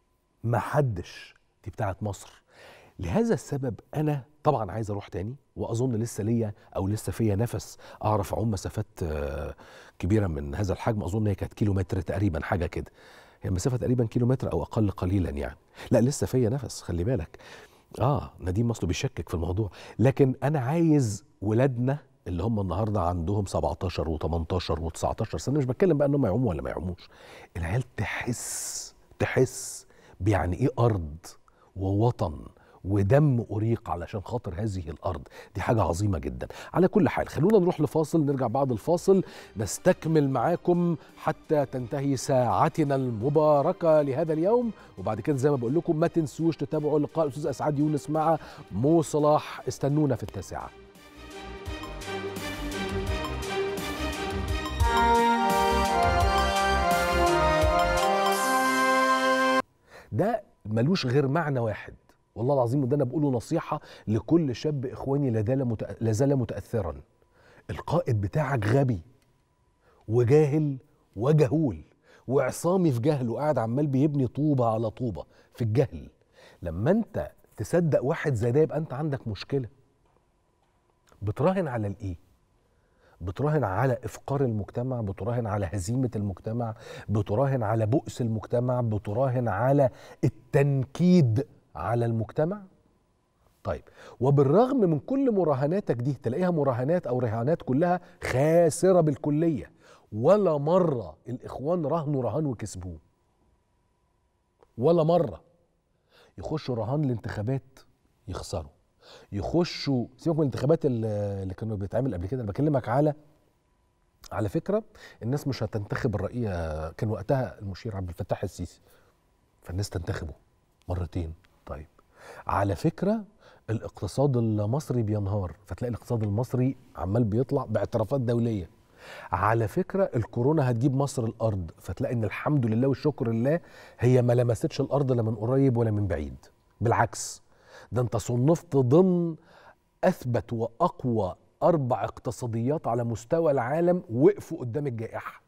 محدش دي بتاعت مصر لهذا السبب انا طبعا عايز اروح تاني واظن لسه ليا او لسه فيا نفس اعرف اعوم مسافات آه، كبيره من هذا الحجم اظن هي كانت كيلو متر تقريبا حاجه كده هي مسافه تقريبا كيلو متر او اقل قليلا يعني لا لسه فيا نفس خلي بالك اه نديم مصله بيشكك في الموضوع لكن انا عايز ولادنا اللي هم النهارده عندهم 17 و18 و19 سنه مش بتكلم بقى انهم يعوموا ولا ما يعوموش العيال تحس تحس بيعني ايه ارض ووطن ودم أريق علشان خاطر هذه الأرض دي حاجة عظيمة جدا على كل حال خلونا نروح لفاصل نرجع بعد الفاصل نستكمل معاكم حتى تنتهي ساعتنا المباركة لهذا اليوم وبعد كده زي ما بقول لكم ما تنسوش تتابعوا لقاء الأستاذ أسعد يونس مع مو صلاح استنونا في التاسعة ده ملوش غير معنى واحد والله العظيم وده انا بقوله نصيحه لكل شاب اخواني لازال متأ... لازال متاثرا القائد بتاعك غبي وجاهل وجهول وعصامي في جهله قاعد عمال بيبني طوبه على طوبه في الجهل لما انت تصدق واحد زي ده يبقى انت عندك مشكله بتراهن على الايه بتراهن على افقار المجتمع بتراهن على هزيمه المجتمع بتراهن على بؤس المجتمع بتراهن على التنكيد على المجتمع طيب وبالرغم من كل مراهناتك دي تلاقيها مراهنات او رهانات كلها خاسره بالكليه ولا مره الاخوان رهنوا رهان وكسبوه ولا مره يخشوا رهان الانتخابات يخسروا يخشوا سيبك من الانتخابات اللي اللي كانوا بيتعمل قبل كده انا بكلمك على على فكره الناس مش هتنتخب الرئيس كان وقتها المشير عبد الفتاح السيسي فالناس تنتخبه مرتين طيب على فكره الاقتصاد المصري بينهار فتلاقي الاقتصاد المصري عمال بيطلع باعترافات دوليه على فكره الكورونا هتجيب مصر الارض فتلاقي ان الحمد لله والشكر لله هي ما لمستش الارض لا من قريب ولا من بعيد بالعكس ده انت صنفت ضمن اثبت واقوى اربع اقتصاديات على مستوى العالم وقفوا قدام الجائحه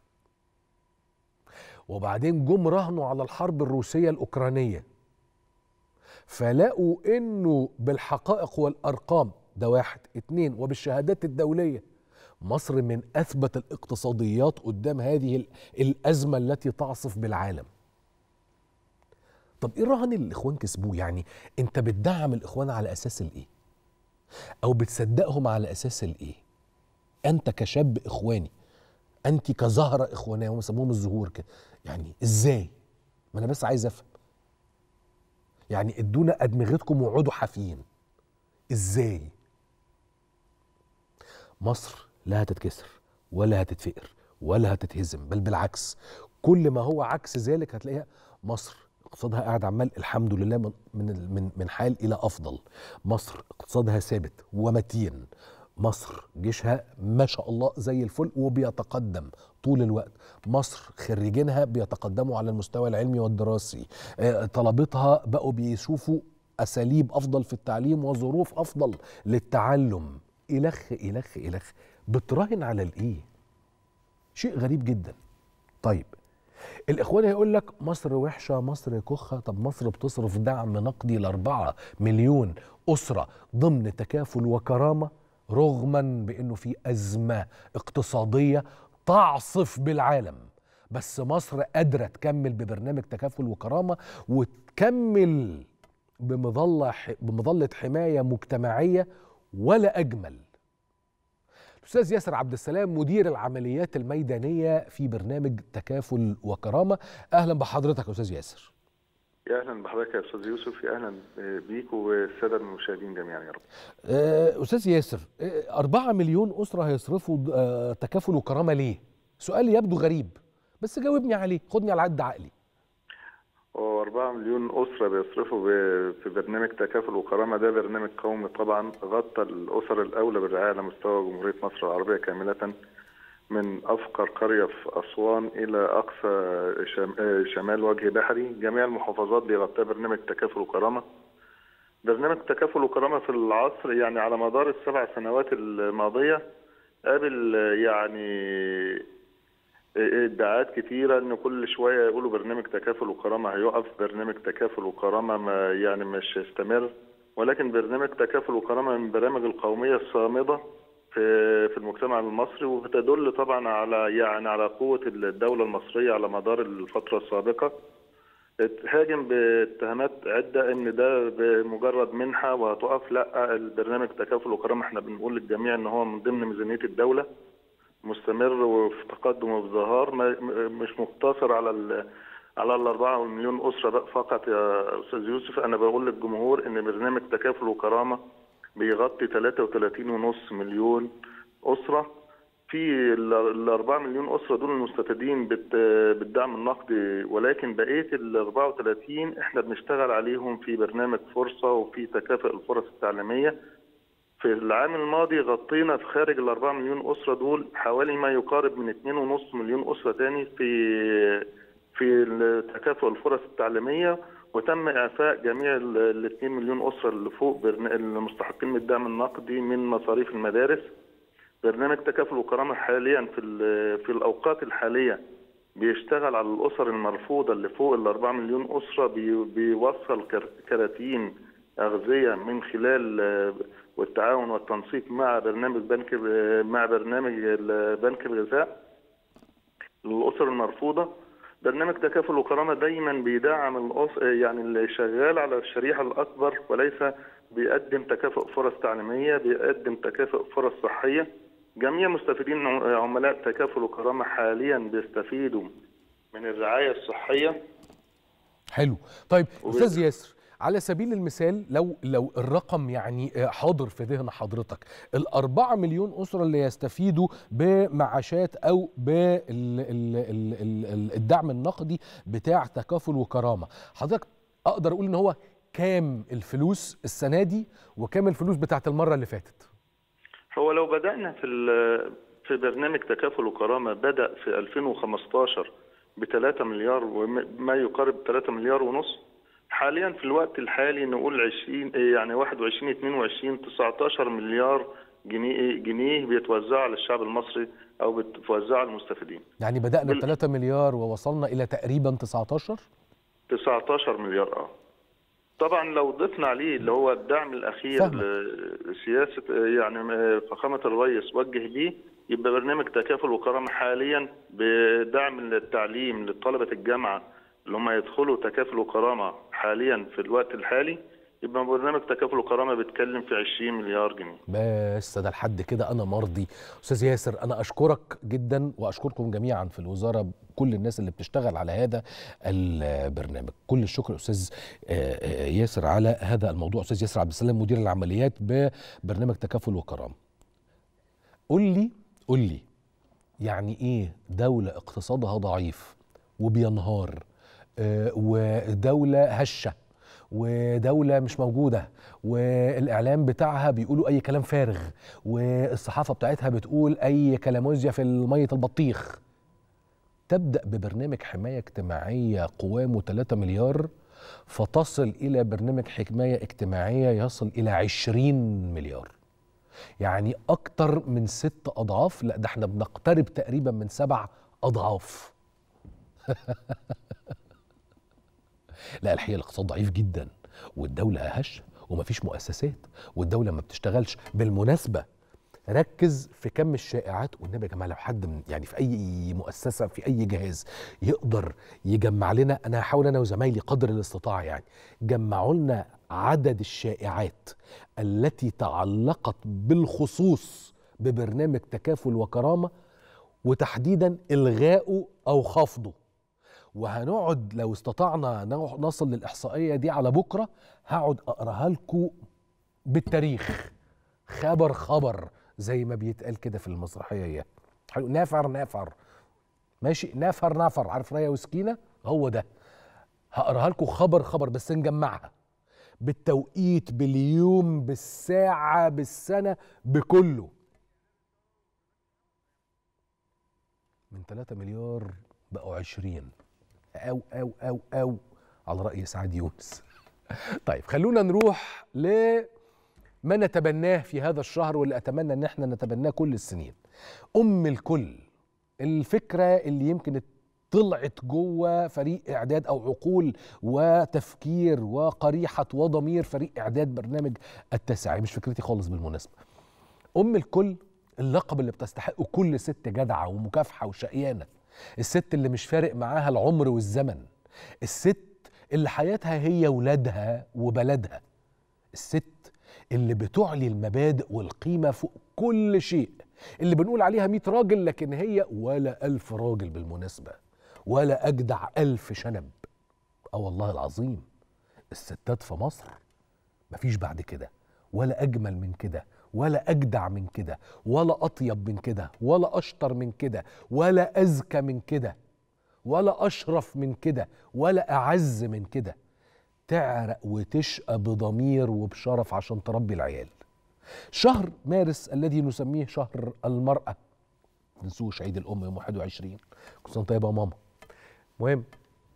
وبعدين جم راهنوا على الحرب الروسيه الاوكرانيه فلقوا انه بالحقائق والارقام ده واحد اتنين وبالشهادات الدوليه مصر من اثبت الاقتصاديات قدام هذه ال- الازمه التي تعصف بالعالم طب ايه الرهن اللي الاخوان كسبوه يعني انت بتدعم الاخوان على اساس الايه او بتصدقهم على اساس الايه انت كشاب اخواني انت كزهره اخوانيه هم سموهم الزهور كده يعني ازاي ما انا بس عايز افهم يعني ادونا ادمغتكم وقعدوا حافيين ازاي مصر لا هتتكسر ولا هتتفقر ولا هتتهزم بل بالعكس كل ما هو عكس ذلك هتلاقيها مصر اقتصادها قاعد عمال الحمد لله من من من, من حال الى افضل مصر اقتصادها ثابت ومتين مصر جيشها ما شاء الله زي الفل وبيتقدم طول الوقت مصر خريجينها بيتقدموا على المستوى العلمي والدراسي آه، طلبتها بقوا بيشوفوا اساليب افضل في التعليم وظروف افضل للتعلم الخ الخ الخ بتراهن على الايه شيء غريب جدا طيب الاخوان هيقول لك مصر وحشه مصر كخه طب مصر بتصرف دعم نقدي لأربعة مليون اسره ضمن تكافل وكرامه رغما بانه في ازمه اقتصاديه تعصف بالعالم بس مصر قادره تكمل ببرنامج تكافل وكرامه وتكمل بمظله بمظله حمايه مجتمعيه ولا اجمل الاستاذ ياسر عبد السلام مدير العمليات الميدانيه في برنامج تكافل وكرامه اهلا بحضرتك يا استاذ ياسر يا اهلا بحضرتك يا استاذ يوسف يا اهلا بيك والساده المشاهدين جميعا يا رب. آه، استاذ ياسر آه، أربعة مليون اسره هيصرفوا آه، تكافل وكرامه ليه سؤال يبدو غريب بس جاوبني عليه خدني على قد عقلي هو 4 مليون اسره بيصرفوا ب- في برنامج تكافل وكرامه ده برنامج قومي طبعا غطى الاسر الاولى بالرعايه على مستوى جمهوريه مصر العربيه كامله من افقر قريه في اسوان الى اقصى شم- آه، شمال وجه بحري جميع المحافظات بيغطيها برنامج تكافل وكرامه برنامج تكافل وكرامه في العصر يعني على مدار السبع سنوات الماضيه قابل آه، يعني ادعاءات كتيرة ان كل شوية يقولوا برنامج تكافل وكرامة هيقف برنامج تكافل وكرامة ما يعني مش هيستمر ولكن برنامج تكافل وكرامة من البرامج القومية الصامدة في في المجتمع المصري وبتدل طبعا على يعني على قوة الدولة المصرية على مدار الفترة السابقة اتهاجم باتهامات عدة ان ده بمجرد منحة وهتقف لا البرنامج تكافل وكرامة احنا بنقول للجميع ان هو من ضمن ميزانية الدولة مستمر وفي تقدم وازدهار ما- م- مش مقتصر على ال على الأربعة مليون أسرة بقى فقط يا أستاذ يوسف أنا بقول للجمهور إن برنامج تكافل وكرامة بيغطي 33.5 مليون أسرة في ال ال 4 مليون أسرة دول المستفيدين بت- بالدعم النقدي ولكن بقية ال 34 إحنا بنشتغل عليهم في برنامج فرصة وفي تكافؤ الفرص التعليمية في العام الماضي غطينا في خارج ال 4 مليون اسره دول حوالي ما يقارب من 2.5 مليون اسره تاني في في تكافؤ الفرص التعليميه وتم اعفاء جميع ال 2 مليون اسره اللي فوق برن- المستحقين من الدعم النقدي من مصاريف المدارس برنامج تكافل وكرامه حاليا في ال- في الاوقات الحاليه بيشتغل على الاسر المرفوضه اللي فوق ال 4 مليون اسره بي- بيوصل كر- كراتين اغذيه من خلال آه، والتعاون والتنسيق مع برنامج بنك مع برنامج ال- بنك الغذاء للاسر المرفوضه برنامج تكافل وكرامه دايما بيدعم الأس... يعني اللي شغال على الشريحه الاكبر وليس بيقدم تكافؤ فرص تعليميه بيقدم تكافؤ فرص صحيه جميع مستفيدين عملاء تكافل وكرامه حاليا بيستفيدوا من الرعايه الصحيه حلو طيب وب- استاذ ياسر على سبيل المثال لو لو الرقم يعني آه، حاضر في ذهن حضرتك الأربعة مليون أسرة اللي يستفيدوا بمعاشات أو بالدعم النقدي بتاع تكافل وكرامة حضرتك أقدر أقول إن هو كام الفلوس السنة دي وكام الفلوس بتاعت المرة اللي فاتت هو لو بدأنا في ال- في برنامج تكافل وكرامة بدأ في 2015 ب 3 مليار وما يقارب 3 مليار ونص حاليا في الوقت الحالي نقول 20 يعني 21 22 19 مليار جنيه جنيه بيتوزعوا على الشعب المصري او بيتوزعوا على المستفيدين يعني بدأنا ب بال- 3 مليار ووصلنا إلى تقريبا 19 19 مليار اه طبعا لو ضفنا عليه اللي هو الدعم الاخير فاهمك. لسياسه يعني فخامه الرئيس وجه بيه يبقى برنامج تكافل وكرامه حاليا بدعم للتعليم لطلبه الجامعه اللي هم يدخلوا تكافل وكرامه حاليا في الوقت الحالي يبقى برنامج تكافل وكرامه بيتكلم في 20 مليار جنيه بس ده لحد كده انا مرضي استاذ ياسر انا اشكرك جدا واشكركم جميعا في الوزاره كل الناس اللي بتشتغل على هذا البرنامج كل الشكر استاذ آه، آه، ياسر على هذا الموضوع استاذ ياسر عبد السلام مدير العمليات ببرنامج تكافل وكرامه قول لي قول لي يعني ايه دوله اقتصادها ضعيف وبينهار آه، ودوله هشه ودوله مش موجوده والاعلام بتاعها بيقولوا اي كلام فارغ والصحافه بتاعتها بتقول اي كلاموزيا في ميه البطيخ تبدا ببرنامج حمايه اجتماعيه قوامه 3 مليار فتصل الى برنامج حمايه اجتماعيه يصل الى 20 مليار يعني اكتر من ست اضعاف لا ده احنا بنقترب تقريبا من سبع اضعاف لا الحقيقه الاقتصاد ضعيف جدا والدوله اهش ومفيش مؤسسات والدوله ما بتشتغلش بالمناسبه ركز في كم الشائعات والنبي يا جماعه لو حد من يعني في اي مؤسسه في اي جهاز يقدر يجمع لنا انا هحاول انا وزمايلي قدر الاستطاعه يعني جمعوا لنا عدد الشائعات التي تعلقت بالخصوص ببرنامج تكافل وكرامه وتحديدا الغائه او خفضه وهنقعد لو استطعنا نو- نصل للاحصائيه دي على بكره هقعد اقراها لكم بالتاريخ خبر خبر زي ما بيتقال كده في المسرحيه حلو نافر نافر ماشي نافر نافر عارف رايه وسكينه هو ده هقراها لكم خبر خبر بس نجمعها بالتوقيت باليوم بالساعه بالسنه بكله من 3 مليار بقوا 20 او او او او على راي سعد يونس طيب خلونا نروح لما نتبناه في هذا الشهر واللي اتمنى ان احنا نتبناه كل السنين ام الكل الفكره اللي يمكن طلعت جوه فريق اعداد او عقول وتفكير وقريحه وضمير فريق اعداد برنامج التاسعه مش فكرتي خالص بالمناسبه ام الكل اللقب اللي بتستحقه كل ست جدعه ومكافحه وشقيانه الست اللي مش فارق معاها العمر والزمن الست اللي حياتها هي ولادها وبلدها الست اللي بتعلي المبادئ والقيمة فوق كل شيء اللي بنقول عليها 100 راجل لكن هي ولا ألف راجل بالمناسبة ولا أجدع ألف شنب أه والله العظيم الستات في مصر مفيش بعد كده ولا أجمل من كده ولا أجدع من كده ولا أطيب من كده ولا أشطر من كده ولا أذكى من كده ولا أشرف من كده ولا أعز من كده تعرق وتشقى بضمير وبشرف عشان تربي العيال شهر مارس الذي نسميه شهر المرأة نسوش عيد الأم يوم 21 كل سنة طيبة يا ماما مهم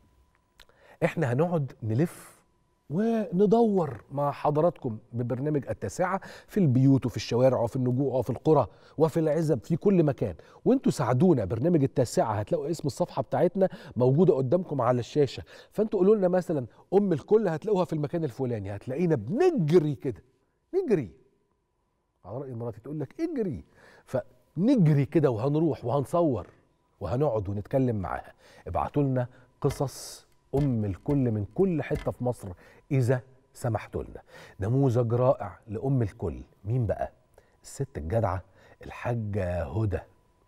احنا هنقعد نلف وندور مع حضراتكم ببرنامج التاسعة في البيوت وفي الشوارع وفي النجوع وفي القرى وفي العزب في كل مكان وانتوا ساعدونا برنامج التاسعة هتلاقوا اسم الصفحة بتاعتنا موجودة قدامكم على الشاشة فانتوا قولوا لنا مثلا ام الكل هتلاقوها في المكان الفلاني هتلاقينا بنجري كده نجري على رأي مراتي تقول لك اجري فنجري كده وهنروح وهنصور وهنقعد ونتكلم معاها ابعتوا لنا قصص ام الكل من كل حته في مصر اذا سمحتوا لنا نموذج رائع لام الكل مين بقى الست الجدعه الحاجه هدى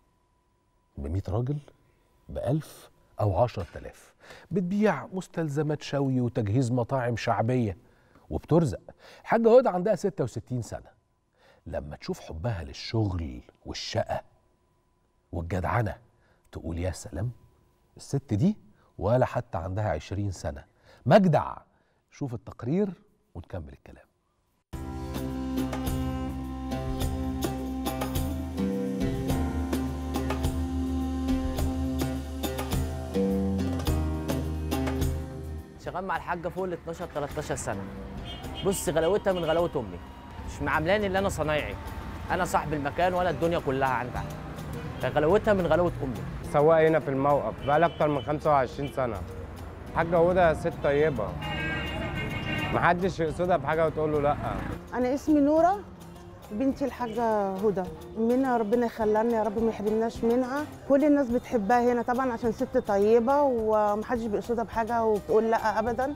ب 100 راجل ب 1000 او 10000 بتبيع مستلزمات شوي وتجهيز مطاعم شعبيه وبترزق الحاجه هدى عندها 66 سنه لما تشوف حبها للشغل والشقه والجدعنه تقول يا سلام الست دي ولا حتى عندها عشرين سنة مجدع شوف التقرير ونكمل الكلام شغال مع الحاجه فوق ال 12 13 سنه بص غلاوتها من غلاوه امي مش معاملاني اللي انا صنايعي انا صاحب المكان ولا الدنيا كلها عندها غلاوتها من غلاوه امي سواق هنا في الموقف بقالي اكتر من 25 سنه حاجه هدى ست طيبه محدش يقصدها بحاجه وتقول له لا انا اسمي نوره بنتي الحاجه هدى منها ربنا يخلينا يا رب ما يحرمناش منها كل الناس بتحبها هنا طبعا عشان ست طيبه ومحدش بيقصدها بحاجه وبتقول لا ابدا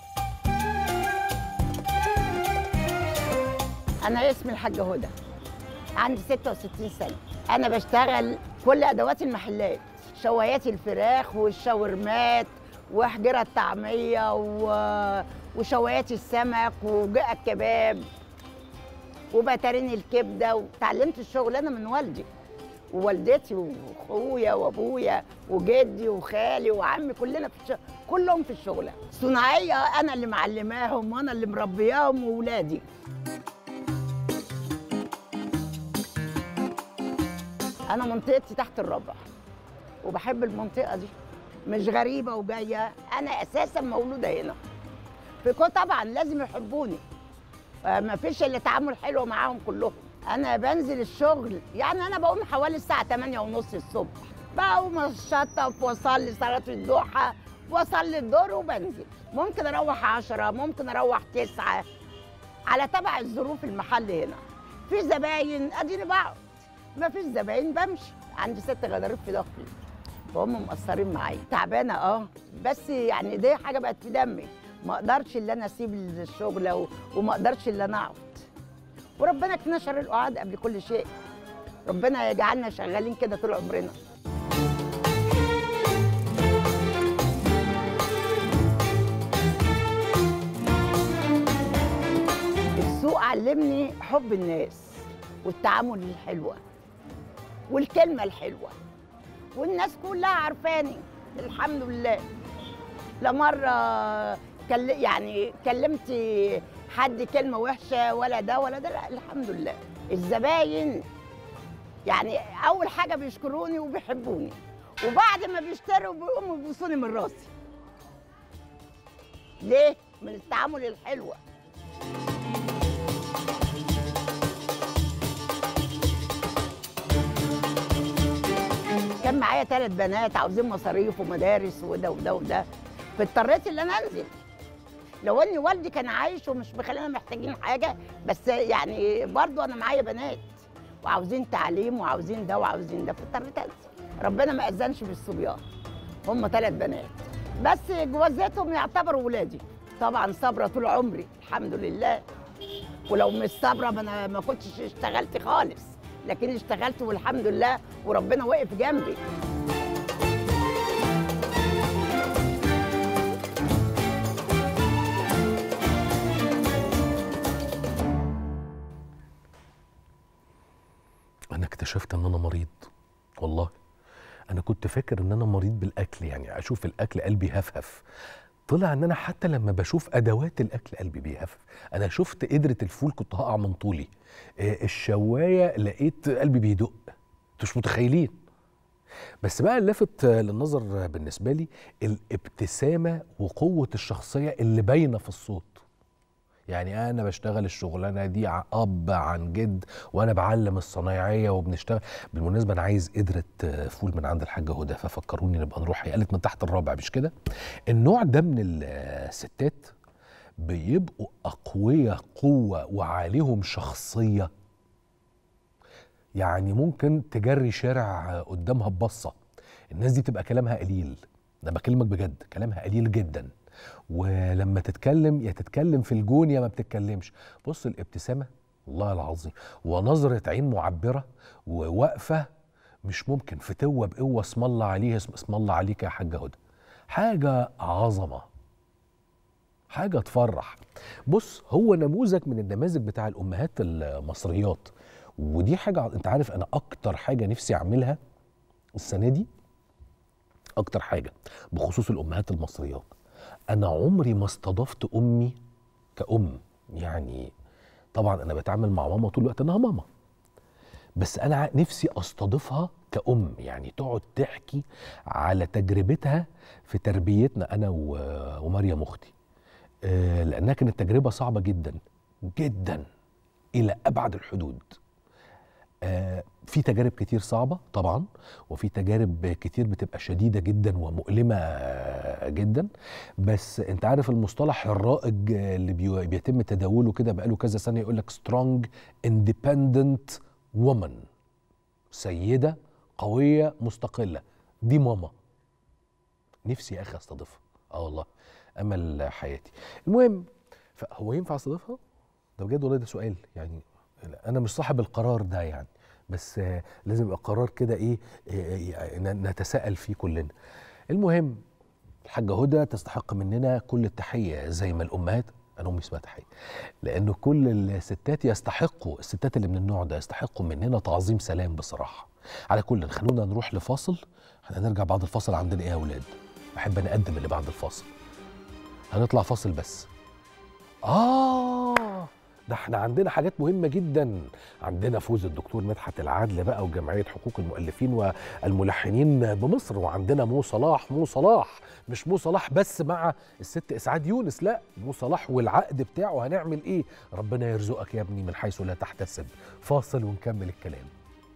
أنا اسمي الحاجة هدى عندي 66 سنة أنا بشتغل كل أدوات المحلات شوايات الفراخ والشاورمات وحجرة الطعمية و... وشوايات السمك وجاء الكباب وبتارين الكبدة وتعلمت الشغل أنا من والدي ووالدتي واخويا وابويا وجدي وخالي وعمي كلنا في الش- كلهم في الشغله صناعيه انا اللي معلماهم وانا اللي مربياهم واولادي انا منطقتي تحت الربع وبحب المنطقه دي مش غريبه وجايه انا اساسا مولوده هنا فكو طبعا لازم يحبوني ما فيش الا تعامل حلو معاهم كلهم انا بنزل الشغل يعني انا بقوم حوالي الساعه 8 ونص الصبح بقوم اشطف واصلي صلاه الضحى واصلي الظهر وبنزل ممكن اروح 10 ممكن اروح 9 على تبع الظروف المحل هنا في زباين اديني بقعد ما فيش زباين بمشي عندي ست غضاريف في ظهري وهم مقصرين معايا تعبانه اه بس يعني دي حاجه بقت في دمي ما اقدرش ان انا اسيب الشغل و- وما اقدرش ان انا اقعد وربنا يكفينا شر القعاد قبل كل شيء ربنا يجعلنا شغالين كده طول عمرنا السوق علمني حب الناس والتعامل الحلوة والكلمة الحلوة والناس كلها عارفاني الحمد لله لا مرة كل يعني كلمت حد كلمة وحشة ولا ده ولا ده لا الحمد لله الزباين يعني أول حاجة بيشكروني وبيحبوني وبعد ما بيشتروا بيقوموا يبوسوني من راسي ليه؟ من التعامل الحلوة كان معايا ثلاث بنات عاوزين مصاريف ومدارس وده وده وده فاضطريت ان انا انزل لو ان والدي كان عايش ومش مخلينا محتاجين حاجه بس يعني برضو انا معايا بنات وعاوزين تعليم وعاوزين ده وعاوزين ده فاضطريت انزل ربنا ما اذنش بالصبيان هم ثلاث بنات بس جوازاتهم يعتبروا ولادي طبعا صابره طول عمري الحمد لله ولو مش صابره ما انا ما كنتش اشتغلت خالص لكن اشتغلت والحمد لله وربنا وقف جنبي انا اكتشفت ان انا مريض والله انا كنت فاكر ان انا مريض بالاكل يعني اشوف الاكل قلبي هفهف طلع ان انا حتى لما بشوف ادوات الاكل قلبي بيهفف انا شفت قدره الفول كنت هقع من طولي آه، الشوايه لقيت قلبي بيدق انتوا مش متخيلين بس بقى اللافت آه، للنظر بالنسبه لي الابتسامه وقوه الشخصيه اللي باينه في الصوت يعني انا بشتغل الشغلانه دي ع- اب عن جد وانا بعلم الصنايعيه وبنشتغل بالمناسبه انا عايز قدره آه، فول من عند الحاجه هدى ففكروني نبقى نروح هي قالت من تحت الرابع مش كده النوع ده من الستات بيبقوا اقوياء قوه وعليهم شخصيه يعني ممكن تجري شارع قدامها ببصه الناس دي بتبقى كلامها قليل ده بكلمك بجد كلامها قليل جدا ولما تتكلم يا تتكلم في الجون يا ما بتتكلمش بص الابتسامه والله العظيم ونظره عين معبره وواقفه مش ممكن فتوه بقوه اسم الله عليها اسم اسم الله عليك يا حاجه هدى حاجه عظمه حاجه تفرح بص هو نموذج من النماذج بتاع الامهات المصريات ودي حاجه انت عارف انا اكتر حاجه نفسي اعملها السنه دي اكتر حاجه بخصوص الامهات المصريات انا عمري ما استضفت امي كأم يعني طبعا انا بتعامل مع ماما طول الوقت انها ماما بس انا ع- نفسي استضيفها كأم يعني تقعد تحكي على تجربتها في تربيتنا انا و- ومريم اختي آه، لانها كانت تجربه صعبه جدا جدا الى ابعد الحدود آه، في تجارب كتير صعبة طبعا وفي تجارب كتير بتبقى شديدة جدا ومؤلمة آه، جدا بس انت عارف المصطلح الرائج آه، اللي بي- بيتم تداوله كده بقاله كذا سنة يقول لك strong independent woman سيدة قوية مستقلة دي ماما نفسي يا اخي استضيفها اه والله امل حياتي المهم فهو ينفع استضيفها ده بجد والله ده سؤال يعني انا مش صاحب القرار ده يعني بس آه، لازم يبقى قرار كده ايه آه، آه، ن- نتساءل فيه كلنا المهم الحاجة هدى تستحق مننا كل التحية زي ما الأمهات أنا أمي اسمها تحية لأنه كل الستات يستحقوا الستات اللي من النوع ده يستحقوا مننا تعظيم سلام بصراحة على كل خلونا نروح لفاصل هنرجع بعد الفاصل عندنا إيه يا أولاد احب انا اقدم اللي بعد الفاصل هنطلع فاصل بس اه ده احنا عندنا حاجات مهمه جدا عندنا فوز الدكتور مدحت العدل بقى وجمعيه حقوق المؤلفين والملحنين بمصر وعندنا مو صلاح مو صلاح مش مو صلاح بس مع الست اسعاد يونس لا مو صلاح والعقد بتاعه هنعمل ايه ربنا يرزقك يا ابني من حيث لا تحتسب فاصل ونكمل الكلام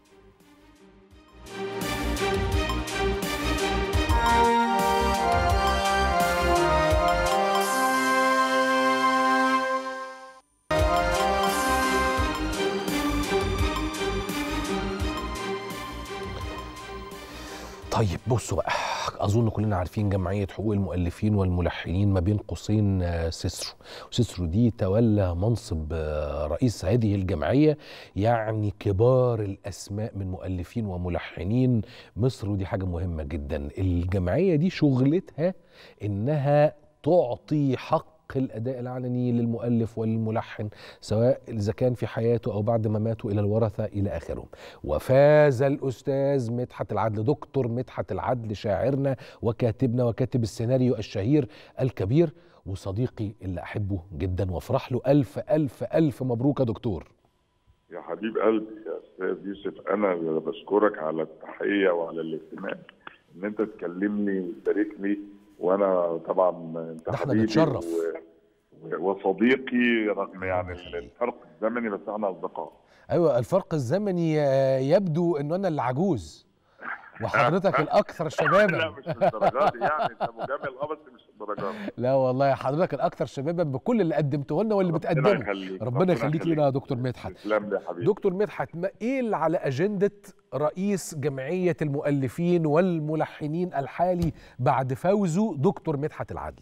طيب بصوا بقى اظن كلنا عارفين جمعيه حقوق المؤلفين والملحنين ما بين قوسين آه، سيسرو سيسرو دي تولى منصب آه، رئيس هذه الجمعيه يعني كبار الاسماء من مؤلفين وملحنين مصر ودي حاجه مهمه جدا الجمعيه دي شغلتها انها تعطي حق الاداء العلني للمؤلف والملحن سواء اذا كان في حياته او بعد ما ماتوا الى الورثه الى اخره وفاز الاستاذ مدحت العدل دكتور مدحت العدل شاعرنا وكاتبنا وكاتب السيناريو الشهير الكبير وصديقي اللي احبه جدا وافرح له الف الف الف مبروك يا دكتور يا حبيب قلبي يا استاذ يوسف انا اللي بشكرك على التحيه وعلى الاهتمام ان انت تكلمني وتبارك لي وانا طبعا انت ده احنا حبيبي نتشرف. و... و- وصديقي رغم يعني الفرق الزمني بس احنا اصدقاء ايوه الفرق الزمني آه، يبدو انه انا اللي عجوز وحضرتك الاكثر لا شبابا مش للدرجات دي يعني انت مجامل اه بس مش للدرجات دي. لا والله حضرتك الاكثر شبابا بكل اللي قدمته لنا واللي ربنا بتقدمه يخليك، ربنا يخليك لنا يا دكتور مدحت تسلم لي يا حبيبي دكتور مدحت ما ايه اللي على اجنده رئيس جمعيه المؤلفين والملحنين الحالي بعد فوزه دكتور مدحت العدل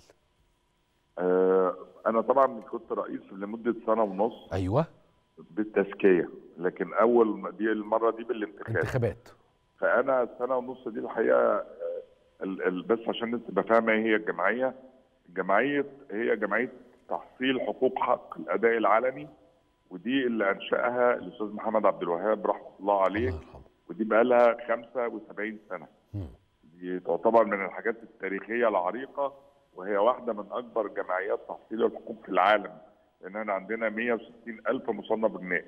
آه انا طبعا كنت رئيس لمده سنه ونص ايوه بالتزكيه لكن اول ما- دي المره دي بالانتخاب انتخابات فانا السنه ونص دي الحقيقه آه، ال- ال- بس عشان تبقى فاهمه ايه هي الجمعيه الجمعيه هي جمعيه تحصيل حقوق حق الاداء العلني ودي اللي انشاها الاستاذ محمد عبد الوهاب رحمه الله عليه الله يرحمه ودي بقى لها 75 سنه مم. دي تعتبر من الحاجات التاريخيه العريقه وهي واحده من اكبر جمعيات تحصيل الحقوق في العالم لان عندنا 160 الف مصنف غنائي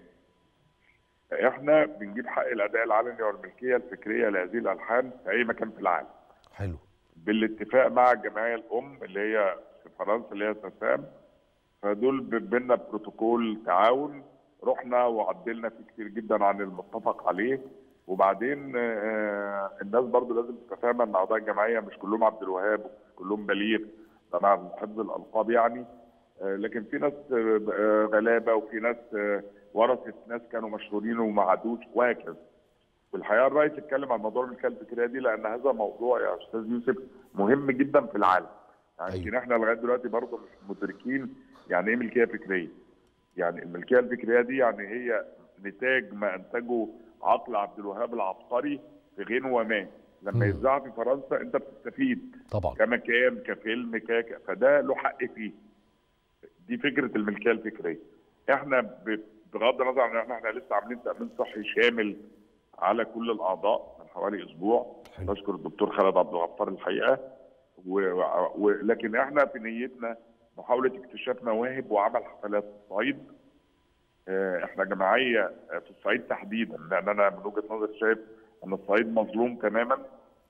احنا بنجيب حق الاداء العلني والملكيه الفكريه لهذه الالحان في اي مكان في العالم حلو بالاتفاق مع الجمعيه الام اللي هي في فرنسا اللي هي ساسام فدول ب- بينا بروتوكول تعاون رحنا وعدلنا فيه كتير جدا عن المتفق عليه وبعدين آه، الناس برضو لازم تبقى فاهمه ان اعضاء الجمعيه مش كلهم عبد الوهاب ومش كلهم بليغ ده مع حفظ الالقاب يعني آه، لكن في ناس آه، آه، غلابه وفي ناس آه، ورثه ناس كانوا مشهورين وما عادوش وهكذا والحقيقه الرئيس اتكلم عن موضوع الملكيه الفكريه دي لان هذا موضوع يا استاذ يوسف مهم جدا في العالم يعني أيوة. يمكن احنا لغايه دلوقتي برضه مش مدركين يعني ايه ملكيه فكريه يعني الملكيه الفكريه دي يعني هي نتاج ما انتجه عقل عبد الوهاب العبقري في غنوه ما لما مم. يتذاع في فرنسا انت بتستفيد طبعا كمكان كفيلم كك فده له حق فيه دي فكره الملكيه الفكريه احنا ب- بغض النظر عن ان احنا لسه عاملين تامين صحي شامل على كل الاعضاء من حوالي اسبوع حلو. بشكر الدكتور خالد عبد الغفار الحقيقه و... و... لكن احنا في نيتنا محاوله اكتشاف مواهب وعمل حفلات في الصعيد آه، احنا جماعيه آه، في الصعيد تحديدا لان انا من وجهه نظري شايف ان الصعيد مظلوم تماما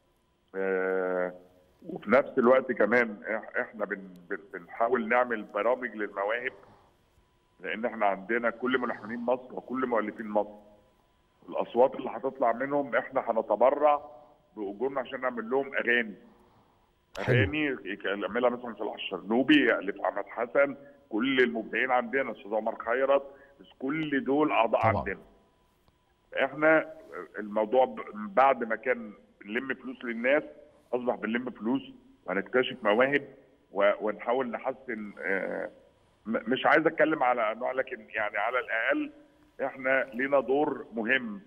آه، وفي نفس الوقت كمان إح- احنا بن- بن- بنحاول نعمل برامج للمواهب لان احنا عندنا كل ملحنين مصر وكل مؤلفين مصر الاصوات اللي هتطلع منهم احنا هنتبرع باجورنا عشان نعمل لهم اغاني حلو. اغاني يعملها مثلا صلاح الشرنوبي يالف احمد حسن كل المبدعين عندنا استاذ عمر خيرت بس كل دول اعضاء طبعا. عندنا احنا الموضوع ب- بعد ما كان بنلم فلوس للناس اصبح بنلم فلوس وهنكتشف مواهب و- ونحاول نحسن آه، م- مش عايز اتكلم على انواع لكن يعني على الاقل احنا لينا دور مهم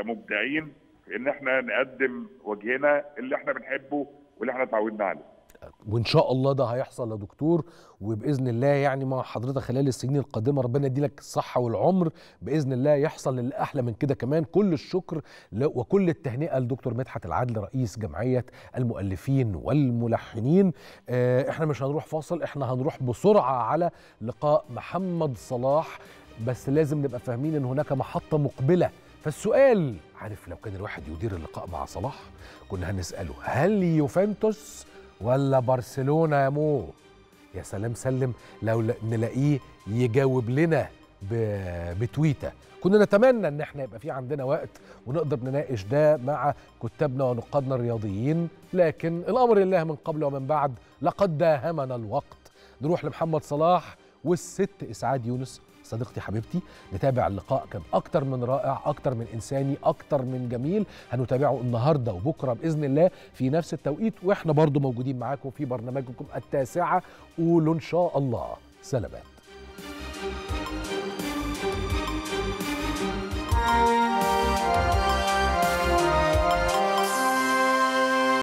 كمبدعين في ان احنا نقدم وجهنا اللي احنا بنحبه واللي احنا اتعودنا عليه وان شاء الله ده هيحصل يا دكتور وباذن الله يعني مع حضرتك خلال السنين القادمه ربنا يديلك الصحه والعمر باذن الله يحصل اللي احلى من كده كمان كل الشكر ل- وكل التهنئه لدكتور مدحت العدل رئيس جمعيه المؤلفين والملحنين آه، احنا مش هنروح فاصل احنا هنروح بسرعه على لقاء محمد صلاح بس لازم نبقى فاهمين ان هناك محطه مقبله فالسؤال عارف لو كان الواحد يدير اللقاء مع صلاح كنا هنساله هل يوفنتوس ولا برشلونه يا مو يا سلام سلم لو ل- نلاقيه يجاوب لنا ب- بتويته كنا نتمنى ان احنا يبقى في عندنا وقت ونقدر نناقش ده مع كتابنا ونقادنا الرياضيين لكن الامر لله من قبل ومن بعد لقد داهمنا الوقت نروح لمحمد صلاح والست اسعاد يونس صديقتي حبيبتي نتابع اللقاء كان اكتر من رائع اكتر من انساني اكتر من جميل هنتابعه النهارده وبكره باذن الله في نفس التوقيت واحنا برضو موجودين معاكم في برنامجكم التاسعه قولوا ان شاء الله سلامات